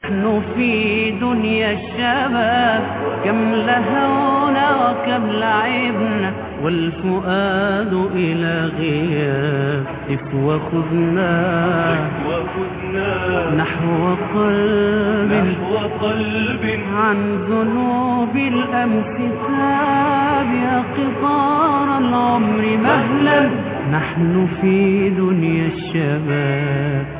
نحن في دنيا الشباب كم لهونا وكم لعبنا والفؤاد إلى غياب إف وخذنا نحو قلب نحو قلب عن ذنوب الأمس تاب يا قطار العمر مهلا نحن في دنيا الشباب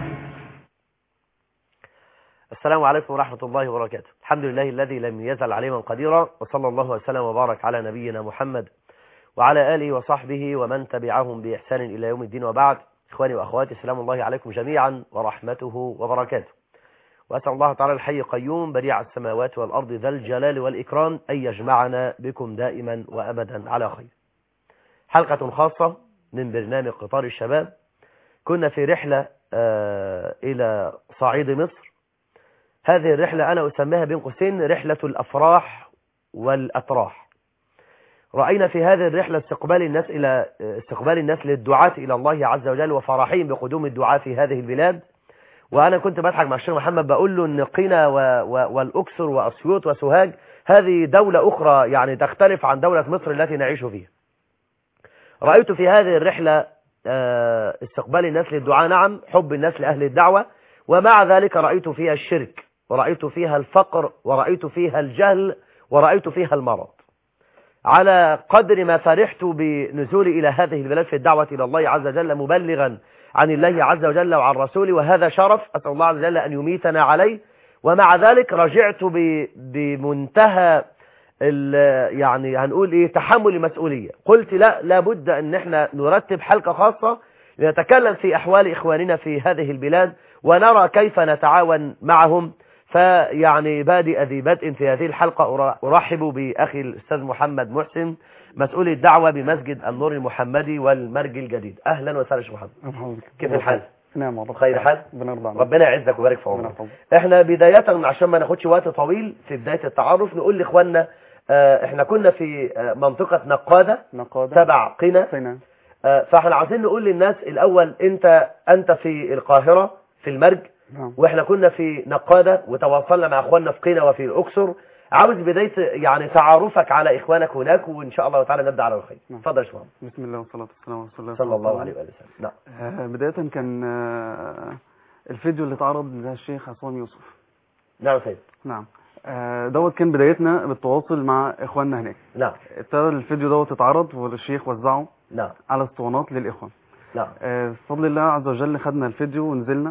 السلام عليكم ورحمة الله وبركاته الحمد لله الذي لم يزل عليما قديرا وصلى الله وسلم وبارك على نبينا محمد وعلى آله وصحبه ومن تبعهم بإحسان إلى يوم الدين وبعد إخواني وأخواتي السلام الله عليكم جميعا ورحمته وبركاته وأسأل الله تعالى الحي قيوم بديع السماوات والأرض ذا الجلال والإكرام أن يجمعنا بكم دائما وأبدا على خير حلقة خاصة من برنامج قطار الشباب كنا في رحلة آه إلى صعيد مصر هذه الرحلة أنا أسميها بين قوسين رحلة الأفراح والأتراح رأينا في هذه الرحلة استقبال الناس إلى استقبال الناس للدعاة إلى الله عز وجل وفرحهم بقدوم الدعاة في هذه البلاد وأنا كنت بضحك مع الشيخ محمد بقول له إن قنا و... و... والأقصر وأسيوط وسوهاج هذه دولة أخرى يعني تختلف عن دولة مصر التي نعيش فيها رأيت في هذه الرحلة استقبال الناس للدعاء نعم حب الناس لأهل الدعوة ومع ذلك رأيت فيها الشرك ورأيت فيها الفقر ورأيت فيها الجهل ورأيت فيها المرض على قدر ما فرحت بنزولي إلى هذه البلاد في الدعوة إلى الله عز وجل مبلغا عن الله عز وجل وعن رسوله وهذا شرف أسأل الله عز وجل أن يميتنا عليه ومع ذلك رجعت بمنتهى يعني هنقول ايه تحمل المسؤولية قلت لا لابد ان احنا نرتب حلقة خاصة لنتكلم في احوال اخواننا في هذه البلاد ونرى كيف نتعاون معهم فيعني بادئ ذي بدء في هذه الحلقة أرحب بأخي الأستاذ محمد محسن مسؤول الدعوة بمسجد النور المحمدي والمرج الجديد أهلا وسهلا شيخ محمد كيف الحال؟ نعم والله خير حال؟ بنرضى عنك. ربنا يعزك ويبارك في ربنا عمرك يحفظك. احنا بداية عشان ما ناخدش وقت طويل في بداية التعرف نقول لإخواننا آه، احنا كنا في آه، منطقة نقادة نقادة تبع قنا قنا آه، فاحنا عايزين نقول للناس الأول انت انت في القاهرة في المرج نعم واحنا كنا في نقادة وتواصلنا مع اخواننا في قنا وفي الاقصر عاوز بداية يعني تعارفك على اخوانك هناك وان شاء الله تعالى نبدأ على الخير نعم. اتفضل يا شباب بسم الله والصلاة والسلام على رسول الله صلى الله عليه وآله وسلم نعم آه، بداية كان آه، الفيديو اللي اتعرض ده الشيخ عصام يوسف نعم سيد نعم آه، دوت كان بدايتنا بالتواصل مع اخواننا هناك نعم ابتدى الفيديو دوت اتعرض والشيخ وزعه نعم على اسطوانات للاخوان نعم آه، بفضل الله عز وجل خدنا الفيديو ونزلنا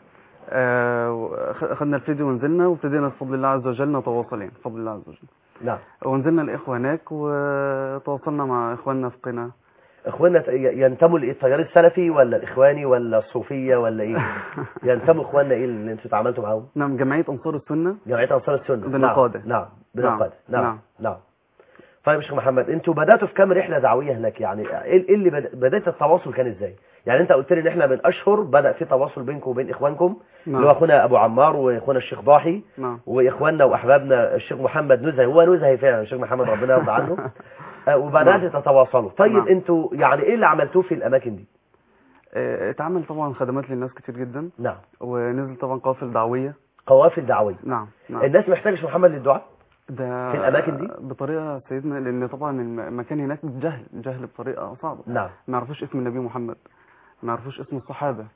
آه، خ- خدنا الفيديو ونزلنا وابتدينا بفضل الله عز وجل نتواصل يعني بفضل الله عز وجل نعم ونزلنا الاخوه هناك وتواصلنا مع اخواننا في قنا اخواننا ت- ي- ينتموا للتيار السلفي ولا الاخواني ولا الصوفية ولا ايه ينتموا اخواننا ايه اللي انتوا اتعاملتوا معاهم نعم جمعيه انصار السنه جمعية انصار السنة بنقادة. نعم نعم بنقادة نعم. نعم نعم. نعم طيب يا شيخ محمد انتوا بداتوا في كام رحله دعويه هناك يعني ايه إيه اللي بد- بدايه التواصل كان ازاي يعني انت قلت لي ان احنا من اشهر بدا في تواصل بينكم وبين اخوانكم نعم. اللي هو اخونا ابو عمار واخونا الشيخ ضاحي نعم واخواننا واحبابنا الشيخ محمد نزهي هو نزهي فعلا الشيخ محمد ربنا يرضى عنه آه، وبدات تتواصلوا طيب نعم. انتوا يعني ايه اللي عملتوه في الاماكن دي آه، اتعمل طبعا خدمات للناس كتير جدا نعم ونزل طبعا قوافل دعويه قوافل دعويه نعم نعم الناس محتاجه يا شيخ محمد للدعاء ده في الأماكن دي؟ بطريقه سيدنا لان طبعا الم- المكان هناك جهل جهل بطريقه صعبه نعم ما يعرفوش اسم النبي محمد ما يعرفوش اسم الصحابه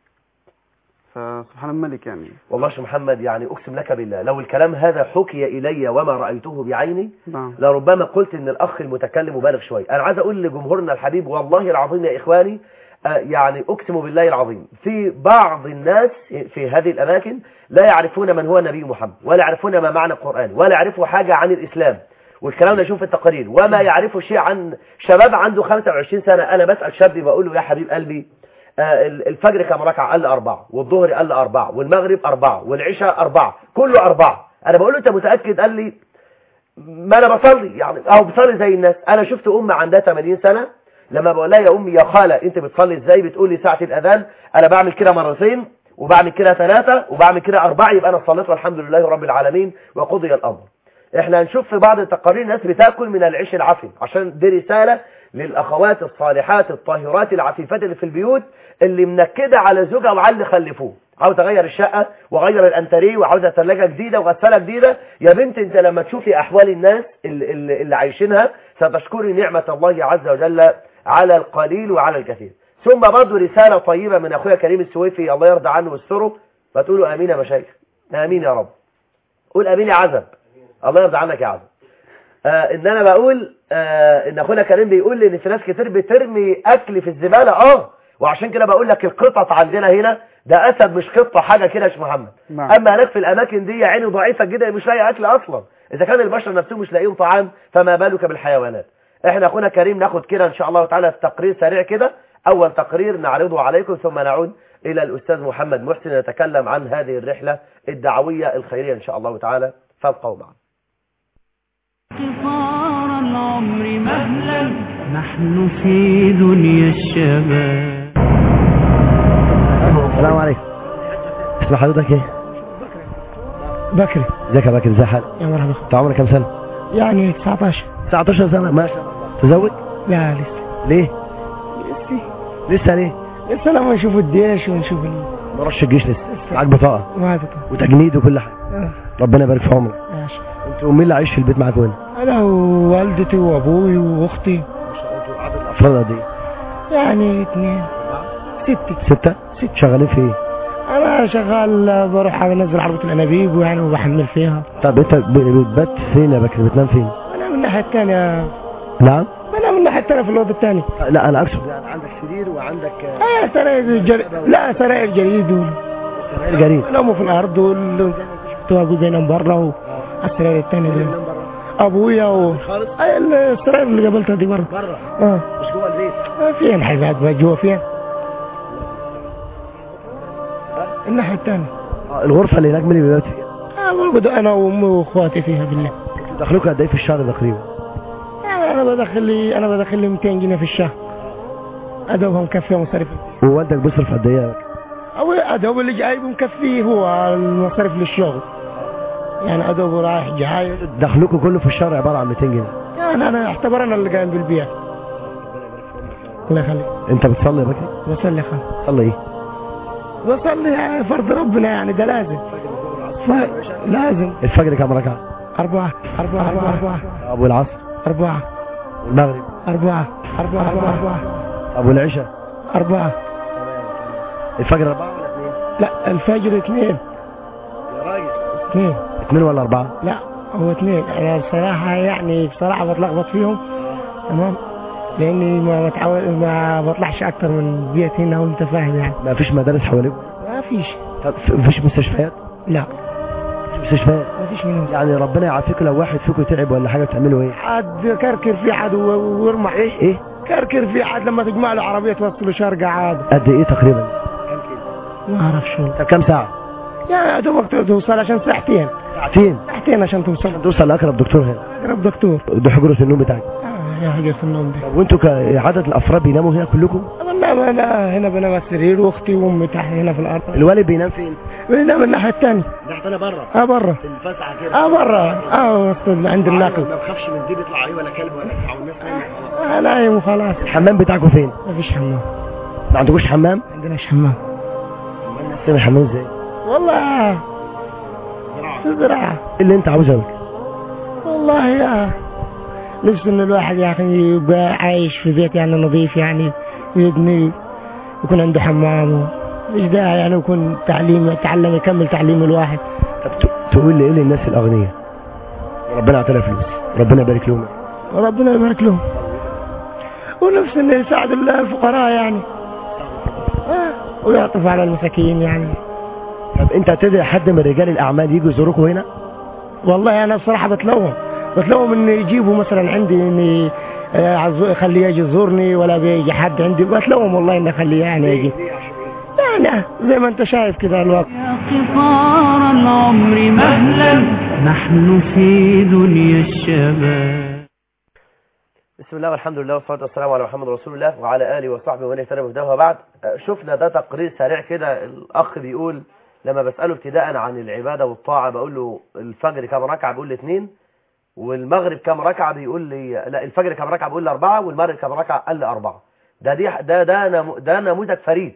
فسبحان الملك يعني والله يا شيخ محمد يعني اقسم لك بالله لو الكلام هذا حكي الي وما رايته بعيني نعم لربما قلت ان الاخ المتكلم مبالغ شويه انا عايز اقول لجمهورنا الحبيب والله العظيم يا اخواني آه، يعني اقسم بالله العظيم في بعض الناس في هذه الاماكن لا يعرفون من هو النبي محمد ولا يعرفون ما معنى القران ولا يعرفوا حاجه عن الاسلام والكلام ده نشوف في التقارير وما يعرفوا شيء عن شباب عنده 25 سنه انا بسال شاب بقول له يا حبيب قلبي آه، الفجر كم ركعه قال لي اربعه والظهر قال لي اربعه والمغرب اربعه والعشاء اربعه كله اربعه انا بقول له انت متاكد قال لي ما انا بصلي يعني اهو بصلي زي الناس انا شفت ام عندها 80 سنه لما بقول لها يا امي يا خاله انت بتصلي ازاي بتقول لي ساعه الاذان انا بعمل كده مرتين وبعمل كده ثلاثه وبعمل كده اربعه يبقى انا صليت والحمد لله رب العالمين وقضي الامر احنا هنشوف في بعض التقارير ناس بتاكل من العيش العفن عشان دي رساله للاخوات الصالحات الطاهرات العفيفات اللي في البيوت اللي منكده على زوجها وعلى اللي خلفوه عاوز اغير الشقه واغير الانتريه وعاوزه ثلاجه جديده وغساله جديده يا بنت انت لما تشوفي احوال الناس اللي, اللي اللي عايشينها ستشكري نعمه الله عز وجل على القليل وعلى الكثير ثم برضه رساله طيبه من اخويا كريم السويفي الله يرضى عنه ويستره فتقولوا امين يا مشايخ امين يا رب قول امين يا عزب الله يرضى عنك يا عزب آه ان انا بقول آه ان اخونا كريم بيقول لي ان في ناس كتير بترمي اكل في الزباله اه وعشان كده بقول لك القطط عندنا هنا ده اسد مش قطه حاجه كده يا شيخ محمد نعم. اما هناك في الاماكن دي عيني ضعيفه جدا مش لاقي اكل اصلا اذا كان البشر نفسهم مش لاقيين طعام فما بالك بالحيوانات احنا اخونا كريم ناخد كده ان شاء الله تعالى تقرير سريع كده اول تقرير نعرضه عليكم ثم نعود الى الاستاذ محمد محسن يتكلم عن هذه الرحله الدعويه الخيريه ان شاء الله تعالى فابقوا معنا قصار العمر مهلا نحن في دنيا الشباب السلام عليكم اسم حضرتك ايه بكري ازيك يا بكر ازي حالك يا مرحبا انت عمرك كام سنه يعني 19 19 سنه ما شاء الله تزوج لا لسه ليه لسه لسه ليه لسه لما نشوف الجيش ونشوف ال... ما رحش الجيش لسه معاك بطاقه ما هذا طبعا. وتجنيد وكل حاجه آه، ربنا يبارك في عمرك ماشي انتوا مين اللي عايش في البيت معاكم هنا انا ووالدتي وابوي واختي افراد قد ايه يعني اثنين ستة ستة ست شغالين في ايه انا شغال بروح انزل عربة الانابيب ويعني وبحمل فيها طب انت ب- بتبات فين يا بكر بتنام فين انا من الناحية الثانية نعم انا من الناحية الثانية في الوضع الثاني لا انا اقصد يعني عندك سرير وعندك اه سراير جر... لا سراير جريد وال... سرير جريد ناموا في الارض وال... شفتوا ابوي بينام برا و... السراير الثانية دي ابويا و... خالص أي السراير اللي قابلتها دي برا بره اه مش جوه البيت آه، فين حاجات بقى جوا فين الناحية الثانية آه، الغرفه اللي هناك مين اللي بيبات فيها آه، موجود انا وامي واخواتي فيها بالله انتوا دخلكم قد ايه في الشهر تقريبا يعني انا بدخل لي انا بدخل لي 200 جنيه في الشهر ادوبها مكفيه مصاريف ووالدك بيصرف قد ايه يا بكر او ادوب اللي جايبه مكفيه هو المصاريف للشغل يعني ادوب رايح جاي دخلكم كله في الشهر عباره عن 200 جنيه يعني انا اعتبر انا اللي قايم بالبيع الله يخليك انت بتصلي يا بكر بصلي خير تصلي ايه بصلي يعني فرض ربنا يعني ده لازم ف... لازم الفجر كام ركعه أربعة أربعة أربعة أربعة ابو العصر أربعة والمغرب أربعة أربعة أربعة أربعة ابو العشاء أربعة الفجر اربعه ولا اثنين لا الفجر اثنين يا راجل اثنين اثنين ولا اربعه لا هو اثنين انا بصراحة يعني بصراحة بتلخبط فيهم تمام لاني ما بتعود ما بطلعش اكتر من بيت هنا وانت فاهم يعني ما فيش مدارس حواليكم ما فيش طب ما فيش مستشفيات لا مفيش مستشفيات ما فيش منهم يعني ربنا يعافيكم لو واحد فيكم تعب ولا حاجه تعملوا ايه عاد كركر في عاد و- وارمح ايه ايه كركر في عاد لما تجمع له عربية توصله شرقة عاد قد ايه تقريبا ما اعرفش والله. طب كام ساعه يعني يا دوبك توصل عشان ساعتين ساعتين ساعتين عشان توصل توصل لاقرب دكتور هنا اقرب دكتور ده حجره النوم بتاعك آه يا حاجة في النوم دي طب وانتوا كعدد الافراد بيناموا هنا كلكم والله انا هنا بنام على السرير واختي وامي تحت هنا في الارض الوالد بينام فين بننام الناحية الثانية تحت انا بره اه برا في الفسحه كده اه برا اه وسط- عند الناقل ما بخافش من دي بيطلع عليه ولا كلب ولا بتاع والناس نايمة. آه نايم وخلاص الحمام بتاعكم فين ما فيش حمام ما عندكوش حمام ما عندناش حمام سيب الحمام ازاي والله في زراعة ايه اللي انت عاوزه يا بكر؟ والله يا نفسي ان الواحد يا اخي يبقى عايش في بيت يعني نظيف يعني ويبني يكون عنده حمام مش داعي يعني يكون تعليم يتعلم يكمل تعليم الواحد طب ت- تقول لي ايه للناس الاغنياء ربنا يعطينا فلوس ربنا يبارك لهم وربنا يبارك لهم ونفسي انه يساعد الفقراء يعني آه. ويعطف على المساكين يعني طب انت تدعي حد من رجال الاعمال يجوا يزوروكم هنا والله انا بصراحه بتلوم بتلوم ان يجيبوا مثلا عندي اني آه، عزو- اخليه يجي يزورني ولا بيجي حد عندي بتلوم والله اني اخليه يعني يجي يعني زي ما انت شايف كده الوقت يا قطار العمر مهلا نحن في دنيا الشباب بسم الله والحمد لله والصلاة والسلام على محمد رسول الله وعلى آله وصحبه ومن اهتدى بهداه وبعد آه، شفنا ده تقرير سريع كده الأخ بيقول لما بسأله ابتداء عن العبادة والطاعة بقول له الفجر كام ركعة بيقول لي اثنين والمغرب كام ركعة بيقول لي لا الفجر كام ركعة بيقول لي أربعة والمغرب كام ركعة قال لي أربعة ده دي ده ده نمو- ده نموذج فريد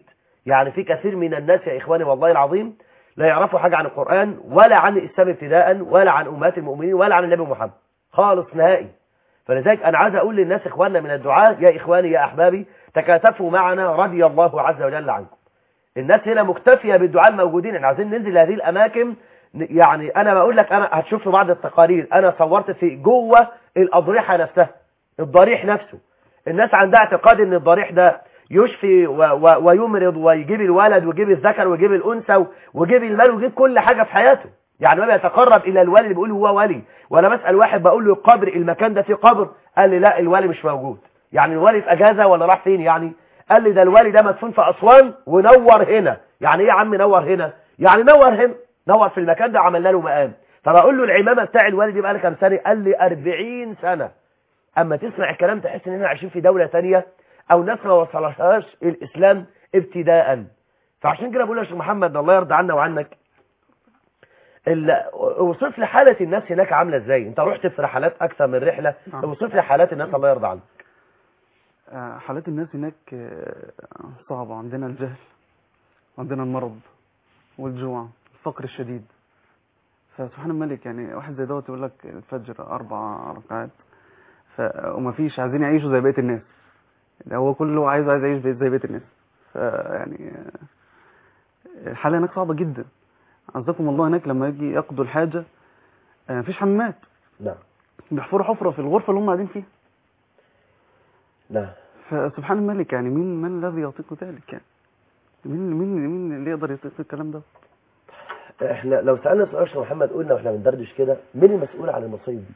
يعني في كثير من الناس يا إخواني والله العظيم لا يعرفوا حاجة عن القرآن ولا عن الإسلام ابتداء ولا عن أمهات المؤمنين ولا عن النبي محمد خالص نهائي فلذلك أنا عايز أقول للناس إخواننا من الدعاء يا إخواني يا أحبابي تكاتفوا معنا رضي الله عز وجل عنكم الناس هنا مكتفية بالدعاء الموجودين احنا عايزين ننزل هذه الأماكن ن- يعني أنا بقول لك أنا هتشوف في بعض التقارير أنا صورت في جوه الأضرحة نفسها الضريح نفسه الناس عندها اعتقاد ان الضريح ده يشفي و و ويمرض ويجيب الولد ويجيب الذكر ويجيب الأنثى و- ويجيب المال ويجيب كل حاجة في حياته يعني ما بيتقرب إلى الولي اللي بيقول هو ولي وأنا بسأل واحد بقول له القبر المكان ده فيه قبر قال لي لا الولي مش موجود يعني الولي في أجازة ولا راح فين يعني قال لي ده الولي ده مدفون في أسوان ونور هنا يعني ايه يا عم نور هنا يعني نور هنا نور في المكان ده عملنا له مقام فبقول له العمامة بتاع الولي دي بقى لها كام سنة قال لي 40 سنة اما تسمع الكلام تحس ان احنا عايشين في دولة تانية او ناس ما وصلهاش الاسلام ابتداء فعشان كده بقول يا شيخ محمد الله يرضى عنا وعنك ال- اوصف لي حالة الناس هناك عاملة ازاي انت رحت في رحلات اكثر من رحلة نعم. اوصف لي حالات الناس الله يرضى عنك آه، حالات الناس هناك آه، صعبة عندنا الجهل وعندنا المرض والجوع الفقر الشديد فسبحان الملك يعني واحد زي دوت يقول لك الفجر أربع ركعات ف... وما فيش عايزين يعيشوا زي بقية الناس ده هو كله عايز عايز يعيش زي بقية الناس فيعني آه، الحالة هناك صعبة جدا عزكم الله هناك لما يجي يقضوا الحاجة آه، مفيش حمامات نعم بيحفروا حفرة في الغرفة اللي هم قاعدين فيها نعم فسبحان الملك يعني مين من الذي يطيق ذلك يعني مين مين مين اللي يقدر يطيق الكلام ده احنا لو سألنا سؤال يا شيخ محمد قلنا واحنا بندردش كده مين المسؤول عن المصايب دي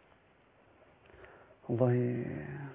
والله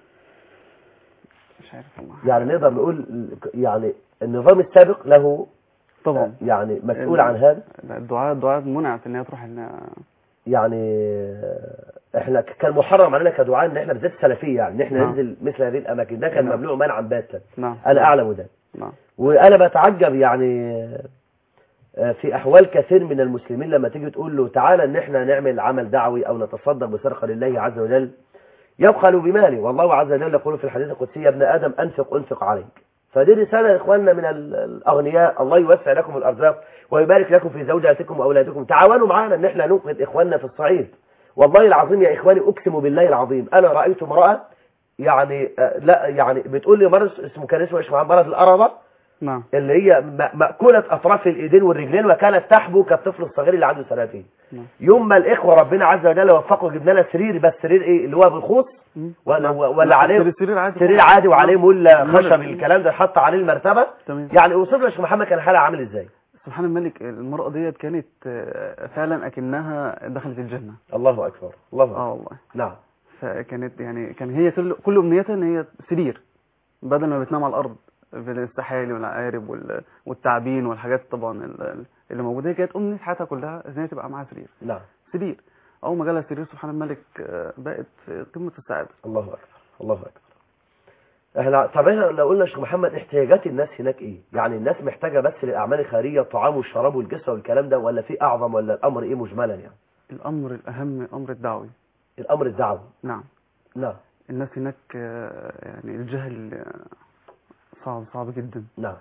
مش عارف والله يعني نقدر نقول يعني النظام السابق له طبعا يعني مسؤول ال- عن هذا لا، الدعاء الدعاء منعت ان هي تروح ان يعني احنا ك- كان محرم علينا كدعاء ان احنا بالذات السلفيه يعني ان احنا نعم. ننزل مثل هذه الاماكن ده كان نعم. ممنوع منعا باتا نعم انا اعلم ده نعم وانا بتعجب يعني آه، في احوال كثير من المسلمين لما تيجي تقول له تعالى ان احنا نعمل عمل دعوي او نتصدق بسرقه لله عز وجل يبخل بماله والله عز وجل يقول في الحديث القدسي يا ابن ادم انفق انفق عليك فدي رساله لاخواننا من ال- الاغنياء الله يوسع لكم الارزاق ويبارك لكم في زوجاتكم واولادكم تعاونوا معنا ان احنا ننقذ اخواننا في الصعيد والله العظيم يا اخواني اقسم بالله العظيم انا رايت امراه يعني آه، لا يعني بتقول لي مرض اسمه كان اسمه ايش مرض القرضه نعم اللي هي م- مأكولة أطراف الإيدين والرجلين وكانت تحبو كالطفل الصغير اللي عنده سنتين نعم. يوم ما الإخوة ربنا عز وجل وفقوا جبنا لها سرير بس سرير إيه اللي هو بالخوص مم. ولا, نعم. ولا لا، عليه سرير- سرير عادي سرير خالص. عادي وعليه نعم. ملة نعم. خشب الكلام ده حط عليه المرتبة تمام يعني اوصف لي يا شيخ محمد كان حالها عامل ازاي سبحان الملك المرأة ديت كانت آه، فعلا أكنها دخلت الجنة الله أكبر الله أكبر اه والله نعم فكانت يعني كان هي كل كل امنيتها ان هي سرير بدل ما بتنام على الارض في السحالي والعقارب وال- والتعابين والحاجات طبعا ال- اللي موجوده هي كانت امنيه حياتها كلها ان هي تبقى معاها سرير نعم سرير اول ما جالها سرير سبحان الملك آه، بقت في قمه السعاده الله أكبر الله أكبر احنا طب احنا لو قلنا يا شيخ محمد احتياجات الناس هناك ايه يعني الناس محتاجة بس للأعمال الخيرية الطعام والشراب والجسر والكلام ده ولا في أعظم ولا الأمر ايه مجملا يعني الامر الاهم امر الدعوي الأمر الدعوي نعم نعم الناس هناك آه، يعني الجهل آه، صعب صعب جدا نعم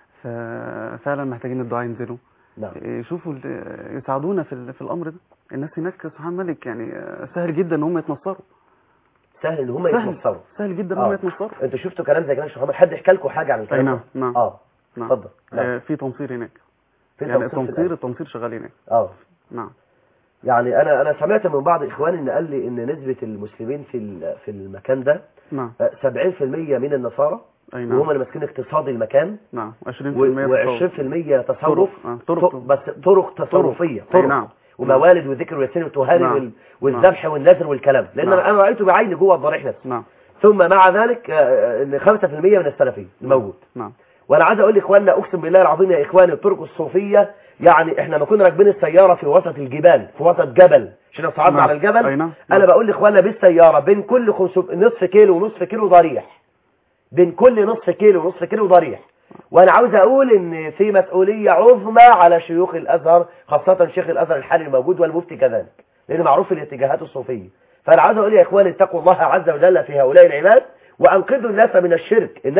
ففعلا محتاجين الدعاء ينزلوا نعم يشوفوا ال- يساعدونا في ال- في الامر ده الناس هناك سبحان الملك يعني آه، سهل جدا ان هم يتنصروا سهل ان هم سهل. يتنصروا سهل جدا ان آه. هم يتنصروا انتوا شفتوا كلام زي كده يا شيخ محمد حد حكى لكم حاجه عن اي الكلام نعم ده؟ نعم اه نعم اتفضل نعم. آه، في تنصير هناك في يعني تنصير في التنصير الآية. التنصير شغال هناك اه نعم يعني انا انا سمعت من بعض اخواني ان قال لي ان نسبه المسلمين في ال- في المكان ده نعم آه، 70% من النصارى اي وهم نعم اللي ماسكين اقتصاد المكان نعم 20% و20% تصرف طرق آه، طرق ط- بس طرق تصرفيه أي طرق نعم وموالد وذكر وياسين وتهاني نعم. وال- والذبح والنذر والكلام لان نعم. انا رايته بعيني جوه الضريح نفسه نعم ثم مع ذلك آه، ان 5% من السلفيين الموجود نعم وانا عايز اقول لاخواننا اقسم بالله العظيم يا اخواني الطرق الصوفيه يعني احنا ما كنا راكبين السياره في وسط الجبال في وسط جبل عشان صعدنا نعم. على الجبل أي نعم. انا بقول لاخواننا بالسياره بين كل خمسو- نصف كيلو ونصف كيلو ضريح بين كل نصف كيلو ونصف كيلو ضريح وانا عاوز اقول ان في مسؤوليه عظمى على شيوخ الازهر خاصه شيخ الازهر الحالي الموجود والمفتي كذلك لان معروف الاتجاهات الصوفيه فانا عاوز اقول يا اخواني اتقوا الله عز وجل في هؤلاء العباد وانقذوا الناس من الشرك الناس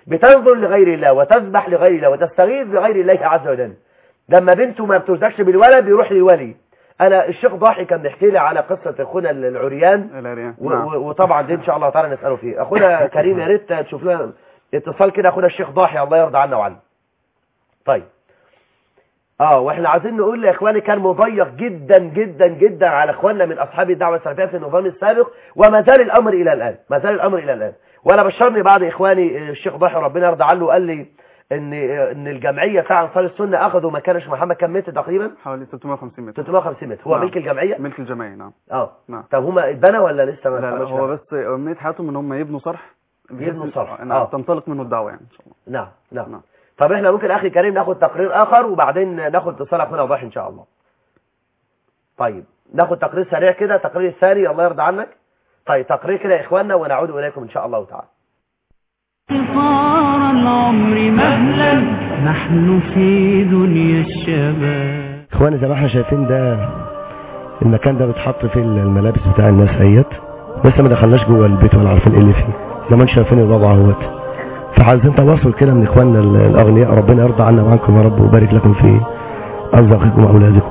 بتنظر لغير الله وتذبح لغير الله وتستغيث بغير الله عز وجل لما بنته ما بترزقش بالولد بيروح للولي انا الشيخ ضاحي كان بيحكي لي على قصه اخونا العريان العريان و- نعم. و- وطبعا دي ان شاء الله تعالى نساله فيه اخونا كريم يا ريت تشوف لنا اتصال كده اخونا الشيخ ضاحي الله يرضى عنا وعنه طيب اه واحنا عايزين نقول يا اخواني كان مضيق جدا جدا جدا على اخواننا من اصحاب الدعوه السلفيه في النظام السابق وما زال الامر الى الان ما زال الامر الى الان وانا بشرني بعض اخواني الشيخ ضاحي ربنا يرضى عنه قال لي ان ان الجمعيه بتاع انصار السنه اخذوا مكان الشيخ محمد كم متر تقريبا حوالي 350 متر 350 متر هو نعم. ملك الجمعيه ملك الجمعية نعم اه نعم طب هما اتبنى ولا لسه ما لا لا اتعملش هو حاجة؟ بس أمنية حياتهم ان هم يبنوا صرح يبنوا صرح. نعم آه. تنطلق منه الدعوة يعني ان شاء الله نعم نعم نعم. طب احنا ممكن اخي كريم ناخد تقرير اخر وبعدين ناخد اتصال اخونا وضاح ان شاء الله طيب ناخد تقرير سريع كده تقرير ثاني الله يرضى عنك طيب تقرير كده يا اخواننا ونعود اليكم ان شاء الله تعالى قصار العمر مهلا نحن في دنيا الشباب اخواني زي ما احنا شايفين ده المكان ده بيتحط فيه الملابس بتاع الناس اهيت لسه ما دخلناش جوه البيت ولا عارفين ايه اللي فيه زي ما انتم شايفين الوضع اهوت فعايزين تواصل كده من اخواننا ال- الاغنياء ربنا يرضى عنا وعنكم يا رب ويبارك لكم في ارزاقكم واولادكم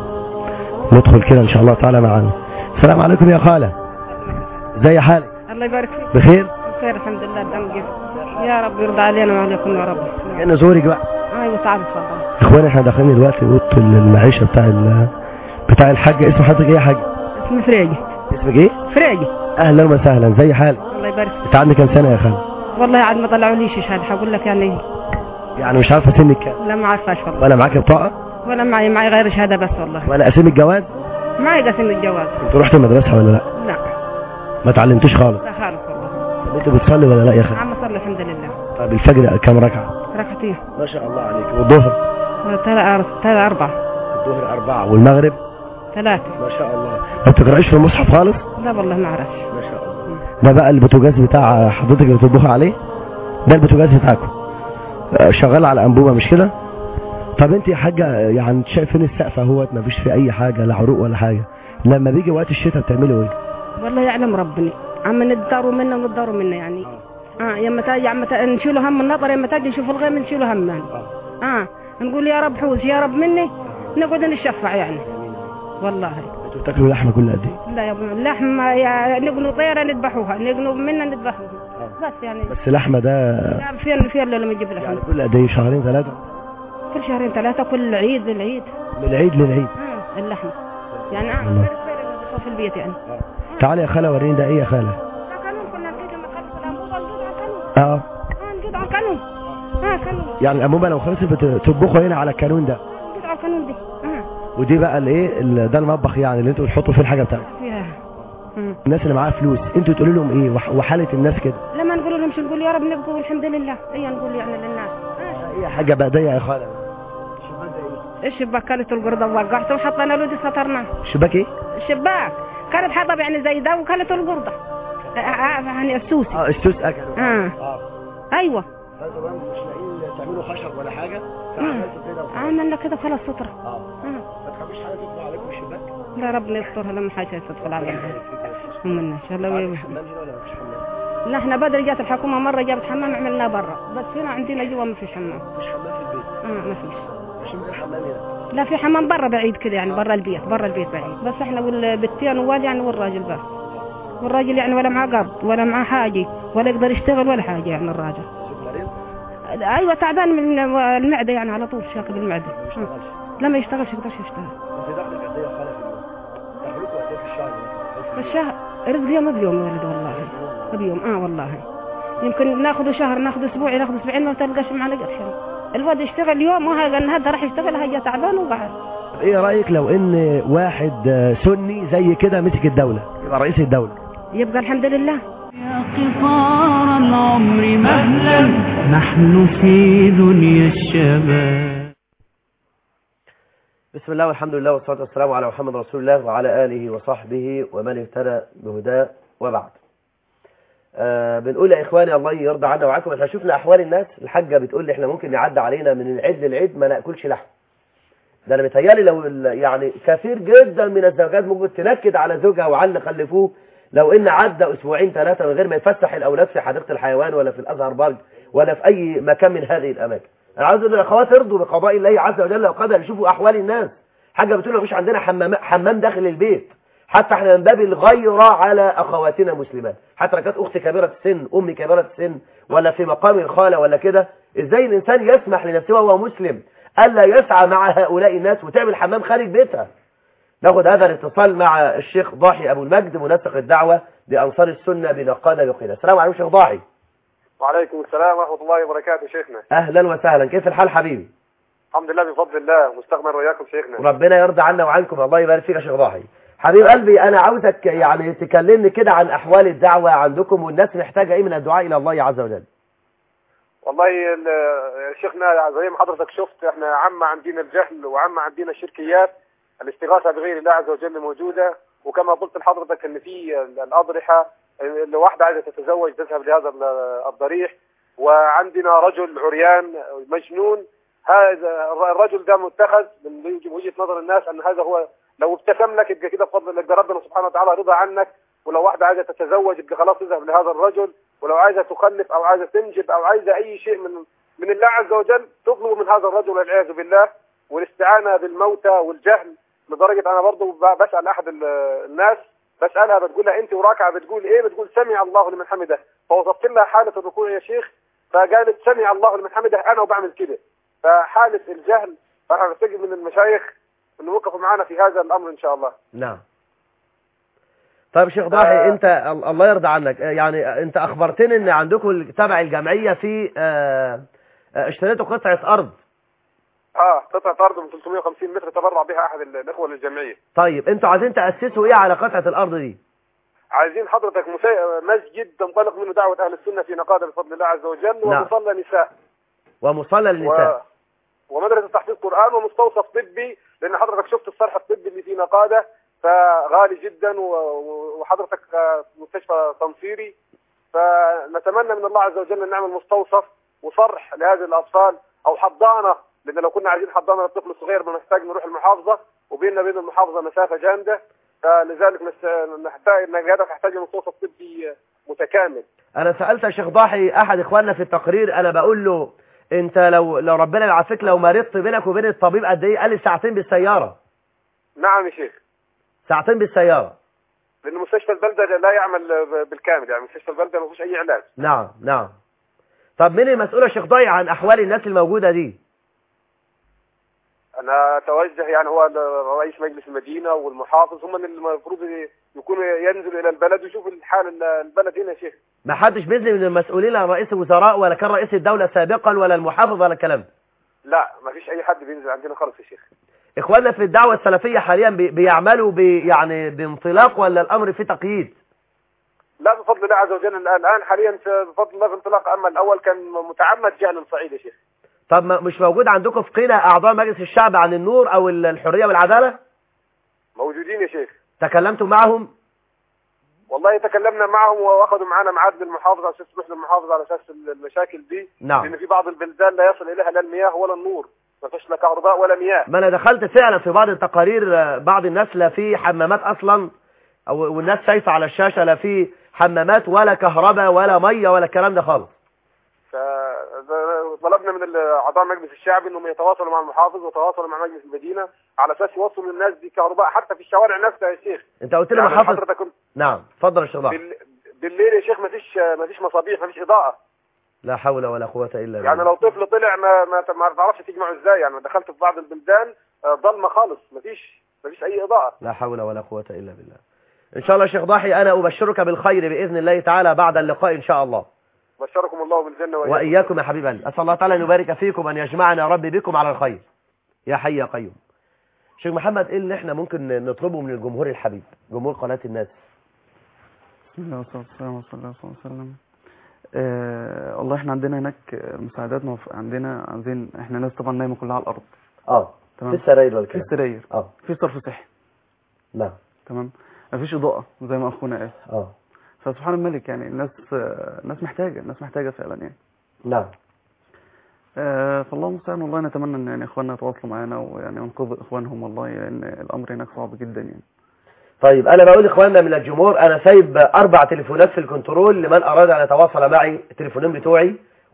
ندخل كده ان شاء الله تعالى معانا السلام عليكم يا خاله زي حالك الله يبارك فيك بخير بخير الحمد لله دم جيب يا رب يرضى علينا وعليكم يا رب جانا زورك بقى ايوه تعال تفضل اخواني احنا داخلين دلوقتي اوضه المعيشه بتاع ال- بتاع الحاج اسم حضرتك ايه يا حاج اسمي فريجي اسمك ايه فريجي اهلا وسهلا زي حالك الله يبارك فيك انت عندك كام سنه يا خاله والله عاد ما طلعوليش شهاده هقول لك يعني يعني مش عارفه سنك كام لا ما عارفاش والله ولا معاك بطاقه ولا معي معي غير شهاده بس والله ولا اسم الجواز معي قسم الجواز انت رحت المدرسه ولا لا لا ما اتعلمتوش خالص لا خالص والله طب انت بتصلي ولا لا يا خالد عم صلي الحمد لله طب الفجر كام ركعه ركعتين ما شاء الله عليك والظهر ثلاثة ثلاثة أربعة الظهر اربعه والمغرب ثلاثة ما شاء الله ما بتقراش في المصحف خالص لا والله ما أعرفش ما شاء الله ده بقى البوتاجاز بتاع حضرتك اللي بتطبخي عليه ده البوتاجاز بتاعكم آه، شغال على انبوبه مش كده طب انت يا حاجه يعني شايفين السقف اهوت ما فيش فيه اي حاجه لا عروق ولا حاجه لما بيجي وقت الشتاء بتعملوا ايه والله يعلم ربنا عم نداروا منا ونداروا منا يعني اه يا متى يا متى نشيلوا هم النظر يا متى نشوف الغيم نشيلوا هم يعني اه نقول يا رب حوس يا رب مني نقعد نشفع يعني والله انتوا بتاكلوا لحمه كل قد ايه لا يا ابو اللحم يا نقنوا طيره نذبحوها نقنوا منا نذبحوها بس يعني بس لحمه ده لا فين فين لما نجيب لحم يعني كل قد ايه شهرين ثلاثه كل شهرين ثلاثه كل عيد للعيد من العيد للعيد آه اللحم يعني اه الله. غير في البيت يعني تعالي يا خاله وريني ده ايه يا خاله لا كانوا كنا نجيب لما نخلص الانبوبه نجيب على الكانون اه اه نجيب على الكانون اه كانون يعني الانبوبه لو خلصت بتطبخوا هنا على الكانون ده نجيب على الكانون دي اه ودي بقى الايه ال- ده المطبخ يعني اللي انتوا بتحطوا فيه الحاجه بتاعتكم فيها مم. الناس اللي معاها فلوس انتوا تقولوا لهم ايه وح- وحاله الناس كده لما نقول لهم شو نقول يا رب نبقوا والحمد لله اي نقول يعني للناس آه. ايه يا حاجه بقى يا خاله الشباك كانت القردة وقعته وحطينا له دي سطرناه الشباك ايه الشباك كانت حطب يعني زي ده وكانت القردة آه، آه، يعني السوسي اه السوس اكلوا اه اه ايوه فانتوا بقى مش لاقيين تعملوا خشب ولا حاجه آه. فعملتوا كده وخلاص. عملنا كده خلاص سترة اه آه. ما تخافوش حاجه تطلع عليكم الشباك لا ربنا يسترها لما حاجة تدخل علينا منا ان شاء الله عندك وي- حمام هنا ولا مفيش حمام لا احنا بدري جات الحكومة مرة جابت حمام عملناه برا بس هنا عندنا جوا ما فيش حمام مش حمام في البيت اه ما فيش مش من غير حمام هنا لا في حمام برا بعيد كده يعني برا البيت برا البيت بعيد بس احنا والبتين ووال يعني والراجل بس والراجل يعني ولا معاه قرض ولا معاه حاجة ولا يقدر يشتغل ولا حاجة يعني الراجل سوق مريض ايوه تعبان من المعدة يعني على طول شاكل المعدة ما آه. بيشتغلش لا ما يشتغلش يقدرش يشتغل انت دخلك قد ايه يا خاله في اليوم دخلوكوا قد ايه في الشهر مثلا؟ الشهر رزق يوم بيوم يا ولد والله بيوم اه والله يمكن ناخذ شهر ناخذ اسبوع ناخذ اسبوعين ما تلقاش معنا قرش الواد يشتغل يوم وهذا النهارده راح يشتغل هيا تعبان وقعد طب ايه رايك لو ان واحد آه، سني زي كده مسك الدوله يبقى رئيس الدوله يبقى الحمد لله يا قطار العمر مهلا نحن في دنيا الشباب بسم الله والحمد لله والصلاة والسلام على محمد رسول الله وعلى آله وصحبه ومن اهتدى بهداه وبعد آه بنقول يا إخواني الله يرضى عنا وعنكم احنا شفنا أحوال الناس الحاجة بتقول لي احنا ممكن يعدي علينا من العيد للعيد ما ناكلش لحم ده أنا متهيألي لو ال- يعني كثير جدا من الزوجات ممكن تنكد على زوجها وعلى اللي خلفوه لو إن عدى أسبوعين ثلاثة من غير ما يفسح الأولاد في حديقة الحيوان ولا في الأزهر بارك ولا في اي مكان من هذه الاماكن انا عاوز اقول للاخوات ارضوا بقضاء الله عز وجل وقدر يشوفوا احوال الناس حاجه بتقول مفيش عندنا حمام حمام داخل البيت حتى احنا من باب الغيرة على اخواتنا المسلمات حتى لو كانت اختي كبيره السن امي كبيره السن ولا في مقام الخاله ولا كده ازاي الانسان يسمح لنفسه وهو مسلم الا يسعى مع هؤلاء الناس وتعمل حمام خارج بيتها ناخد هذا الاتصال مع الشيخ ضاحي ابو المجد منسق الدعوه لانصار السنه بنقاده يقينا السلام عليكم شيخ ضاحي وعليكم السلام ورحمة الله وبركاته شيخنا اهلا وسهلا كيف الحال حبيبي الحمد لله بفضل الله مستغمر وياكم شيخنا ربنا يرضى عنا وعنكم الله يبارك فيك يا شيخ ضاحي حبيب قلبي انا عاوزك يعني تكلمني كده عن احوال الدعوه عندكم والناس محتاجه ايه من الدعاء الى الله عز وجل والله ال- شيخنا زي ما حضرتك شفت احنا عم عندنا الجهل وعم عندنا الشركيات الاستغاثة بغير الله عز وجل موجودة وكما قلت لحضرتك ان في ال- الأضرحة اللي واحدة عايزة تتزوج تذهب لهذا ال- الضريح وعندنا رجل عريان مجنون هذا الرجل ده متخذ من وجهة نظر الناس ان هذا هو لو ابتسم لك يبقى كده بفضل يبقى ربنا سبحانه وتعالى رضى عنك ولو واحدة عايزة تتزوج يبقى خلاص تذهب لهذا الرجل ولو عايزة تخلف او عايزة تنجب او عايزة اي شيء من من الله عز وجل تطلب من هذا الرجل والعياذ بالله والاستعانة بالموتى والجهل لدرجة انا برضو ب- بسأل احد ال- الناس بسألها بتقول لها انت وراكعة بتقول ايه بتقول سمع الله لمن حمده فوصفت لها حالة الركوع يا شيخ فقالت سمع الله لمن حمده انا وبعمل كده فحالة الجهل فاحنا نستجيب من المشايخ انه وقفوا معنا في هذا الامر ان شاء الله نعم طيب شيخ ضاحي انت ال- الله يرضى عنك آه، يعني انت اخبرتني ان عندكم ال- تبع الجمعيه في آه، آه، اشتريتوا قطعه ارض اه قطعة ارض من 350 متر تبرع بها احد ال- الاخوة للجمعية طيب انتوا عايزين تاسسوا ايه على قطعه الارض دي عايزين حضرتك مسا... مسجد تنطلق منه دعوة اهل السنة في نقادة بفضل الله عز وجل نعم. ومصلى نساء ومصلى للنساء و... ومدرسة تحفيظ قرآن ومستوصف طبي لان حضرتك شفت الصرح الطبي اللي في نقادة فغالي جدا و... و- وحضرتك آه، مستشفى تنصيري فنتمنى من الله عز وجل ان نعمل مستوصف وصرح لهذه الاطفال او حضانة لان لو كنا عايزين حضانة للطفل الصغير بنحتاج نروح المحافظة وبيننا وبين المحافظة مسافة جامدة فلذلك نس- نحتاج نجدك تحتاج مستوصف طبي متكامل انا سالت يا شيخ ضاحي احد اخواننا في التقرير انا بقول له انت لو لو ربنا يعافيك لو مرضت بينك وبين الطبيب قد ايه قال لي ساعتين بالسياره نعم يا شيخ ساعتين بالسياره لان مستشفى البلده لا يعمل بالكامل يعني مستشفى البلده ما فيهوش اي علاج نعم نعم طب مين المسؤول يا شيخ ضاحي عن احوال الناس الموجوده دي انا اتوجه يعني هو رئيس مجلس المدينه والمحافظ هم اللي المفروض يكونوا ينزلوا الى البلد ويشوفوا الحال البلد هنا يا شيخ ما حدش باذن من المسؤولين لا رئيس الوزراء ولا كان رئيس الدوله سابقا ولا المحافظ ولا الكلام ده. لا ما فيش اي حد بينزل عندنا خالص يا شيخ اخواننا في الدعوه السلفيه حاليا بي- بيعملوا بي يعني بانطلاق ولا الامر فيه تقييد لا بفضل الله عز وجل الان الان حاليا في- بفضل الله في انطلاق اما الاول كان متعمد جهل الصعيد يا شيخ طب ما- مش موجود عندكم في قنا اعضاء مجلس الشعب عن النور او ال- الحريه والعداله موجودين يا شيخ تكلمتم معهم والله تكلمنا معهم واخذوا معنا ميعاد للمحافظه على اساس نروح للمحافظه على اساس المشاكل دي نعم. لان في بعض البلدان لا يصل اليها لا المياه ولا النور ما فيش لا كهرباء ولا مياه ما انا دخلت فعلا في بعض التقارير آه، بعض الناس لا في حمامات اصلا او والناس شايفه على الشاشه لا في حمامات ولا كهرباء ولا ميه ولا الكلام ده خالص فطلبنا من اعضاء مجلس الشعب انهم يتواصلوا مع المحافظ ويتواصلوا مع مجلس المدينه على اساس يوصلوا للناس دي كهرباء حتى في الشوارع نفسها يا شيخ انت قلت لي يعني محافظ حضرتك كنت نعم اتفضل يا شيخ ضاحي. بال... بالليل يا شيخ ما فيش ما فيش مصابيح ما فيش اضاءه لا حول ولا قوه الا بالله يعني لو طفل طلع ما ما, ما تعرفش تجمعه ازاي يعني دخلت في بعض البلدان آه، ضلمه خالص ما فيش ما فيش اي اضاءه لا حول ولا قوة إلا بالله إن شاء الله يا شيخ ضاحي أنا أبشرك بالخير بإذن الله تعالى بعد اللقاء إن شاء الله بشركم الله بالجنه وإياكم. وإياكم يا حبيب قلبي أسأل الله تعالى أن يبارك فيكم أن يجمعنا يا رب بكم على الخير يا حي يا قيوم شيخ محمد إيه اللي إحنا ممكن نطلبه من الجمهور الحبيب جمهور قناة الناس بسم الله والصلاة والسلام على رسول الله صلى الله عليه وسلم آه والله احنا عندنا هناك مساعدات موف... عندنا عايزين احنا ناس طبعا نايمة كلها على الأرض آه تمام في السراير في والكلام سراير آه في صرف صحي نعم تمام مفيش إضاءة زي ما أخونا قال آه فسبحان الملك يعني الناس آه، الناس محتاجة الناس محتاجة فعلا يعني نعم آه فالله المستعان والله نتمنى ان يعني اخواننا يتواصلوا معانا ويعني ينقذوا اخوانهم والله لان الامر هناك صعب جدا يعني طيب أنا بقول إخواننا من الجمهور أنا سايب أربع تليفونات في الكنترول لمن أراد أن يتواصل معي التليفونين بتوعي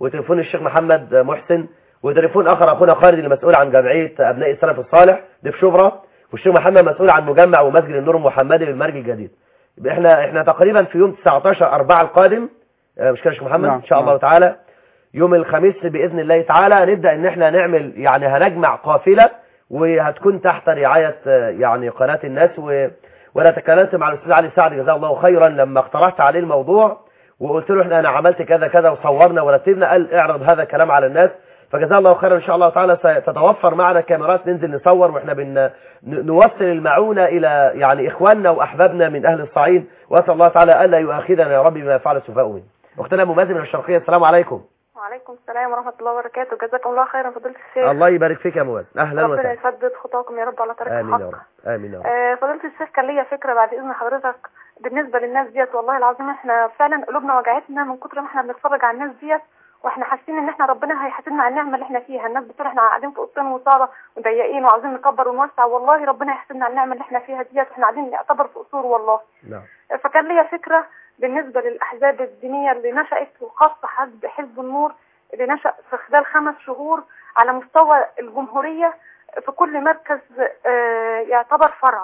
وتليفون الشيخ محمد محسن وتليفون اخر اخونا خالد المسؤول عن جمعيه ابناء السلف الصالح دي في شبرا والشيخ محمد مسؤول عن مجمع ومسجد النور المحمدي بالمرج الجديد يبقى احنا احنا تقريبا في يوم 19 4 القادم آه، مش كده يا شيخ محمد نعم، ان شاء الله نعم. تعالى يوم الخميس باذن الله تعالى هنبدا ان احنا نعمل يعني هنجمع قافله وهتكون تحت رعايه آه، يعني قناه الناس و وانا تكلمت مع الاستاذ علي سعد جزاه الله خيرا لما اقترحت عليه الموضوع وقلت له احنا انا عملت كذا كذا وصورنا ورتبنا قال اعرض هذا الكلام على الناس فجزاه الله خيرا ان شاء الله تعالى ستتوفر معنا كاميرات ننزل نصور واحنا بن ن- نوصل المعونه الى يعني اخواننا واحبابنا من اهل الصعيد واسال الله تعالى الا يؤاخذنا يا رب بما فعل السفهاء منه اختنا ام مازن من الشرقيه السلام عليكم وعليكم السلام ورحمة الله وبركاته جزاكم الله خيرا فضيلة الشيخ الله يبارك فيك يا مواد اهلا ربنا وسهلا يسدد خطاكم يا رب على طريق امين يا الحق رب امين يا رب آه، فضيلة الشيخ كان ليا فكرة بعد إذن حضرتك بالنسبة للناس ديت والله العظيم احنا فعلا قلوبنا وجعتنا من كتر ما احنا بنتفرج على الناس ديت واحنا حاسين ان احنا ربنا هيحاسبنا على النعمة اللي احنا فيها الناس بتقول احنا قاعدين في اوضتين وصالة وضيقين وعاوزين نكبر ونوسع والله ربنا يحاسبنا على النعمة اللي احنا فيها ديت احنا قاعدين نعتبر في قصور والله نعم فكان ليا فكرة بالنسبة للأحزاب الدينية اللي نشأت وخاصة حزب حزب النور اللي نشأ في خلال خمس شهور على مستوى الجمهورية في كل مركز آه، يعتبر فرع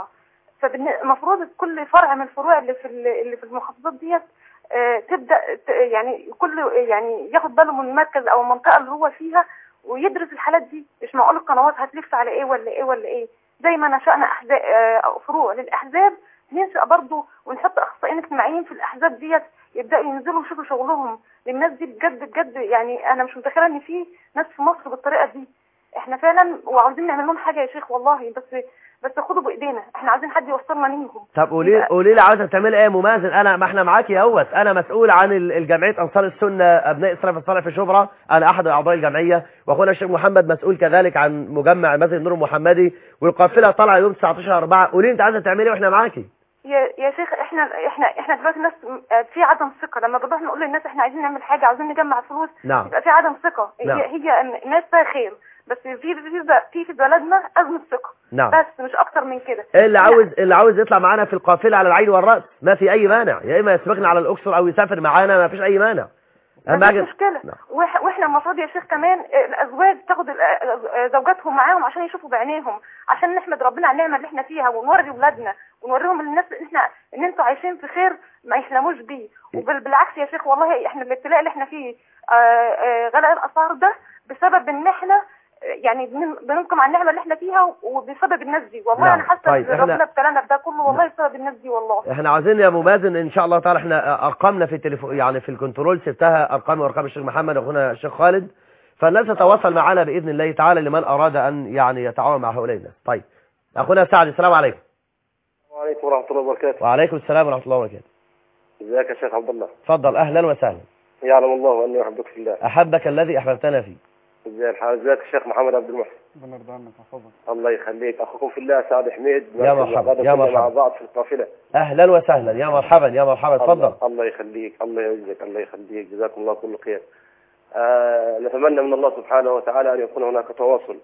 فالمفروض كل فرع من الفروع اللي في ال- اللي في المحافظات ديت آه، تبدا ت- يعني كل يعني ياخد باله من المركز او المنطقه اللي هو فيها ويدرس الحالات دي مش معقول القنوات هتلف على ايه ولا ايه ولا ايه زي ما نشأنا احزاب آه، فروع للاحزاب ننشأ برضو ونحط اخصائيين اجتماعيين في الاحزاب ديت يبداوا ينزلوا يشوفوا شغلهم للناس دي بجد بجد يعني انا مش متخيله ان في ناس في مصر بالطريقه دي احنا فعلا وعاوزين نعمل لهم حاجه يا شيخ والله بس بس خدوا بايدينا احنا عايزين حد يوصلنا ليهم طب قولي قولي لي عاوزه تعملي ايه يا ممازن انا ما احنا معاكي اهوت انا مسؤول عن ال- الجمعيه انصار السنه ابناء السلف الصالح في شبرا انا احد اعضاء الجمعيه واخونا الشيخ محمد مسؤول كذلك عن مجمع مسجد النور المحمدي والقافله طالعه يوم 19 4 قولي لي انت عايزه تعملي ايه واحنا معاكي يا يا شيخ احنا احنا احنا دلوقتي الناس م- في عدم ثقه لما بنروح نقول للناس احنا عايزين نعمل حاجه عاوزين نجمع فلوس نعم يبقى في عدم ثقه نعم. هي هي إن الناس فيها خير بس في في في في بلدنا ازمه ثقه نعم بس مش اكتر من كده إيه اللي عاوز اللي عاوز يطلع معانا في القافله على العين والراس ما في اي مانع يا اما يسبقنا على الاقصر او يسافر معانا ما فيش اي مانع اهم مفيش حاجه مشكله نعم. وإح- واحنا المفروض يا شيخ كمان آه، الازواج تاخد ال- آه، زوجاتهم معاهم عشان يشوفوا بعينيهم عشان نحمد ربنا على النعمه اللي احنا فيها ونوري اولادنا ونوريهم للناس ان احنا ان انتوا عايشين في خير ما يحلموش بيه وبالعكس يا شيخ والله احنا الابتلاء اللي احنا فيه آه، آه، غلاء الاسعار ده بسبب ان احنا آه، يعني بن- بننقم على النعمه اللي احنا فيها وبسبب الناس دي والله نعم. انا حاسه طيب، ان إحنا- ربنا ابتلانا بده كله والله بسبب الناس دي والله احنا عاوزين يا ابو مازن ان شاء الله تعالى احنا ارقامنا في التليفون يعني في الكنترول سبتها ارقامي وارقام الشيخ محمد واخونا الشيخ خالد فالناس تتواصل معنا باذن الله تعالى لمن اراد ان يعني يتعاون مع هؤلاء الناس طيب اخونا سعد السلام عليكم وعليكم ورحمة الله وبركاته وعليكم السلام ورحمه الله وبركاته ازيك يا شيخ عبد الله تفضل اهلا وسهلا يعلم الله اني احبك في الله احبك الذي احببتنا فيه ازي الحال ازيك الشيخ محمد عبد المحسن ربنا يرضى عنك تفضل الله يخليك اخوكم في الله سعد حميد يا مركز مرحبا، الغدا يا كنا مرحبا. مع بعض في القافلة اهلا وسهلا يا مرحبا يا مرحبا تفضل الله, الله يخليك الله يعزك الله يخليك جزاكم الله كل خير آه نتمنى من الله سبحانه وتعالى ان يكون هناك تواصل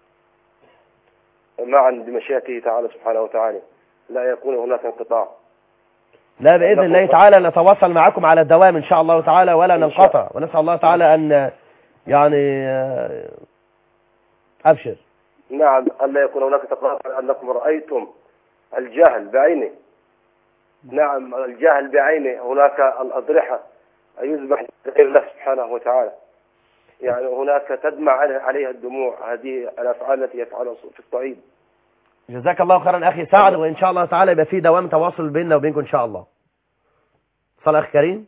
معا بمشيئته تعالى سبحانه وتعالى لا يكون هناك انقطاع لا باذن الله تعالى نتواصل معكم على الدوام ان شاء الله تعالى ولا إن شاء ننقطع ونسال الله تعالى ان يعني آه، ابشر نعم ألا يكون هناك تقاطع أنكم رأيتم الجهل بعينه نعم الجهل بعينه هناك الأضرحة يذبح لغير الله سبحانه وتعالى يعني هناك تدمع عليها- عليها الدموع هذه الأفعال التي يفعلها في الصعيد جزاك الله خيرا اخي سعد وان شاء الله تعالى يبقى في دوام تواصل بيننا وبينكم ان شاء الله صلى اخ كريم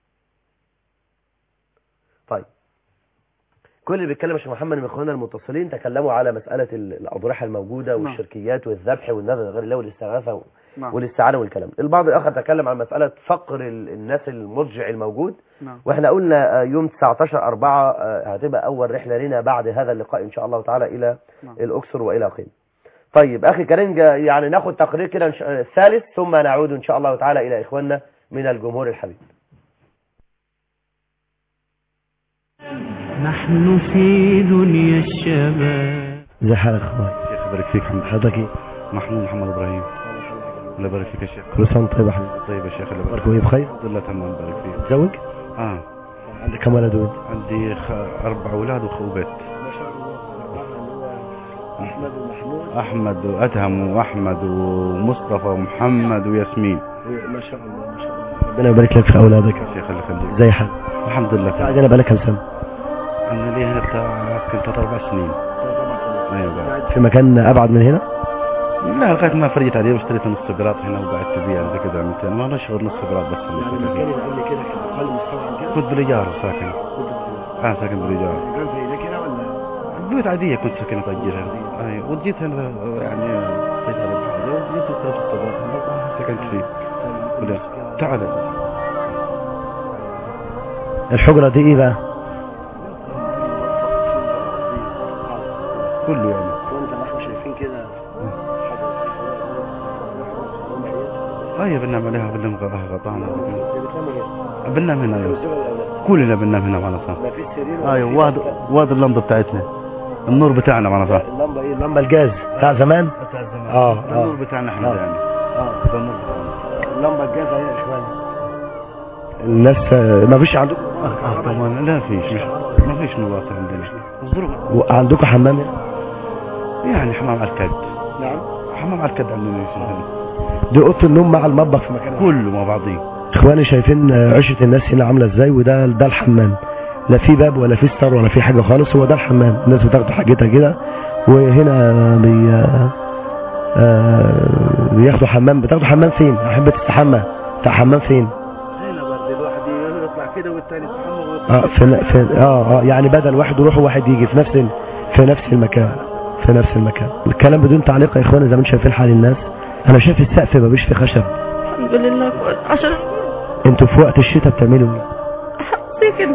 طيب كل اللي بيتكلم يا شيخ محمد من اخواننا المتصلين تكلموا على مساله ال- الاضرحه الموجوده نعم. والشركيات والذبح والنذر غير الله والاستغاثه و- نعم والاستعانه والكلام البعض الاخر تكلم عن مساله فقر ال- الناس المرجع الموجود نعم واحنا قلنا آه، يوم 19 4 هتبقى اول رحله لنا بعد هذا اللقاء ان شاء الله تعالى الى نعم. الاقصر والى اخره طيب اخي كريم جا- يعني ناخد تقرير كده إن شاء- الثالث ثم نعود ان شاء الله تعالى الى اخواننا من الجمهور الحبيب نحن في دنيا الشباب ازي حالك اخويا شيخ يبارك فيك حمد حضرتك ايه محمود محمد ابراهيم الله يبارك فيك يا شيخ كل سنه وانت طيب يا حبيبي طيب يا شيخ الله يبارك اخباركم ايه بخير الحمد لله تمام بارك فيك متزوج اه عندك كم ولد ولد عندي خ... اربع اولاد واخوات ما شاء الله احمد ومحمود احمد وادهم واحمد ومصطفى ومحمد وياسمين ما شاء الله ما شاء الله ربنا يبارك لك في اولادك شيخ الله يخليك زي حال الحمد لله قاعد هنا بقالك كم سنه انا لي هنا بتاع كنت ثلاث اربع سنين ايوه بعد في مكان ابعد من هنا لا لغايه ما فرجت عليه واشتريت نص قراط هنا وقعدت بيها زي كذا عملتين ما ليش غير نص قراط بس اللي يعني فيه. المكان اللي قبل كده كان اقل مستوى عن كده كنت بالايجار ساكن انا ساكن بالايجار كان زي ده كده ولا بيوت عاديه كنت ساكن اجرها ايوه وجيت هنا يعني جيت على الحاجه وجيت ثلاث طبقات هنا سكنت فيه ولا تعال الحجره دي ايه بقى كله يعني وانت ما احنا شايفين كده ايوه بننام عليها بننام غ- غطانا بننام هنا ايوه كلنا بننام هنا معنا صح ما فيش سرير ايوه واد واد اللمبه بتاعتنا النور بتاعنا معنا صح اللمبه ايه اللمبه الجاز بتاع زمان بتاع زمان اه النور اه بتاعنا احنا آه. ده يعني اه ده النور بتاعنا اللمبه الجاز اهي يا اخوان الناس آه، ما فيش عندكم اه طبعا لا فيش مش ما فيش نورات عندنا الظروف وعندكم حمام هنا؟ يعني حمام على الكد نعم حمام على الكد عندنا يسمى. دي اوضه النوم مع المطبخ في مكان واحد. كله مع بعضيه اخواني شايفين آه، عيشه الناس هنا عامله ازاي وده ده الحمام لا في باب ولا في ستار ولا في حاجه خالص هو ده الحمام الناس بتاخد حاجتها كده وهنا بي آه، آه، بياخدوا حمام بتاخدوا حمام فين احب تستحمى بتاع حمام فين هنا برضه الواحد يطلع كده والثاني اه في, في اه اه يعني بدل واحد يروح وواحد يجي في نفس ال... في نفس المكان في نفس المكان الكلام بدون تعليق يا اخواني زي ما انتم شايفين حال الناس انا شايف السقف ما فيه خشب الحمد لله كويس عشان انتوا في وقت الشتاء بتعملوا ايه سكن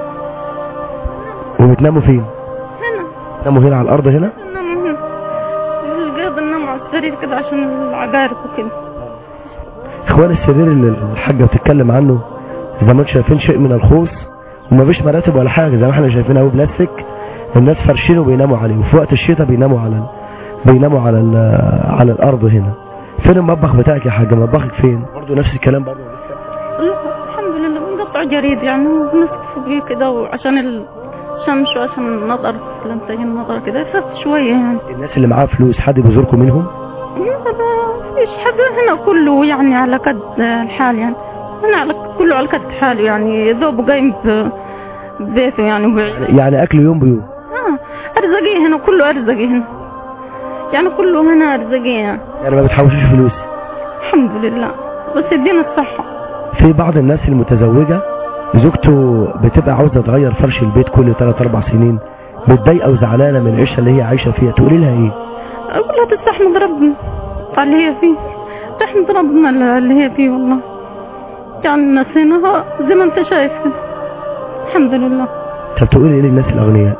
وبتناموا فين هنا تناموا هنا على الارض هنا ننام هنا القيض ننام على السرير كده عشان العقارب وكده اخوان السرير اللي الحاجه بتتكلم عنه زي ما انتم شايفين شيء من الخوص ومفيش مراتب ولا حاجه زي ما احنا شايفين اهو بلاستيك الناس فرشينه وبيناموا عليه وفي وقت الشتاء بيناموا على ال... بيناموا على ال... على الارض هنا فين المطبخ بتاعك يا حاجه مطبخك فين برضه نفس الكلام برضه لا الحمد لله بنقطع جريد يعني ونسقف بيه كده وعشان الشمس وعشان النظر لما تجي النظر كده يخف شوية يعني الناس اللي معاها فلوس حد بيزوركم منهم ما فيش حد هنا كله يعني على قد الحال يعني هنا على كله على قد حاله يعني ذوب قايم ب- ببيته يعني وبعيد يعني اكل يوم بيوم آه أرزقيه هنا كله أرزقي هنا يعني كله هنا أرزقي يعني يعني ما بتحوشوش فلوس الحمد لله بس يدينا الصحة في بعض الناس المتزوجة زوجته بتبقى عاوزة تغير فرش البيت كل 3 4 سنين متضايقة وزعلانة من العيشة اللي هي عايشة فيها تقولي لها ايه أقول لها تستحمد ربنا على اللي هي فيه تحمد ربنا اللي هي فيه والله يعني نسيناها زي ما انت شايف كده الحمد لله طب تقولي ايه للناس الاغنياء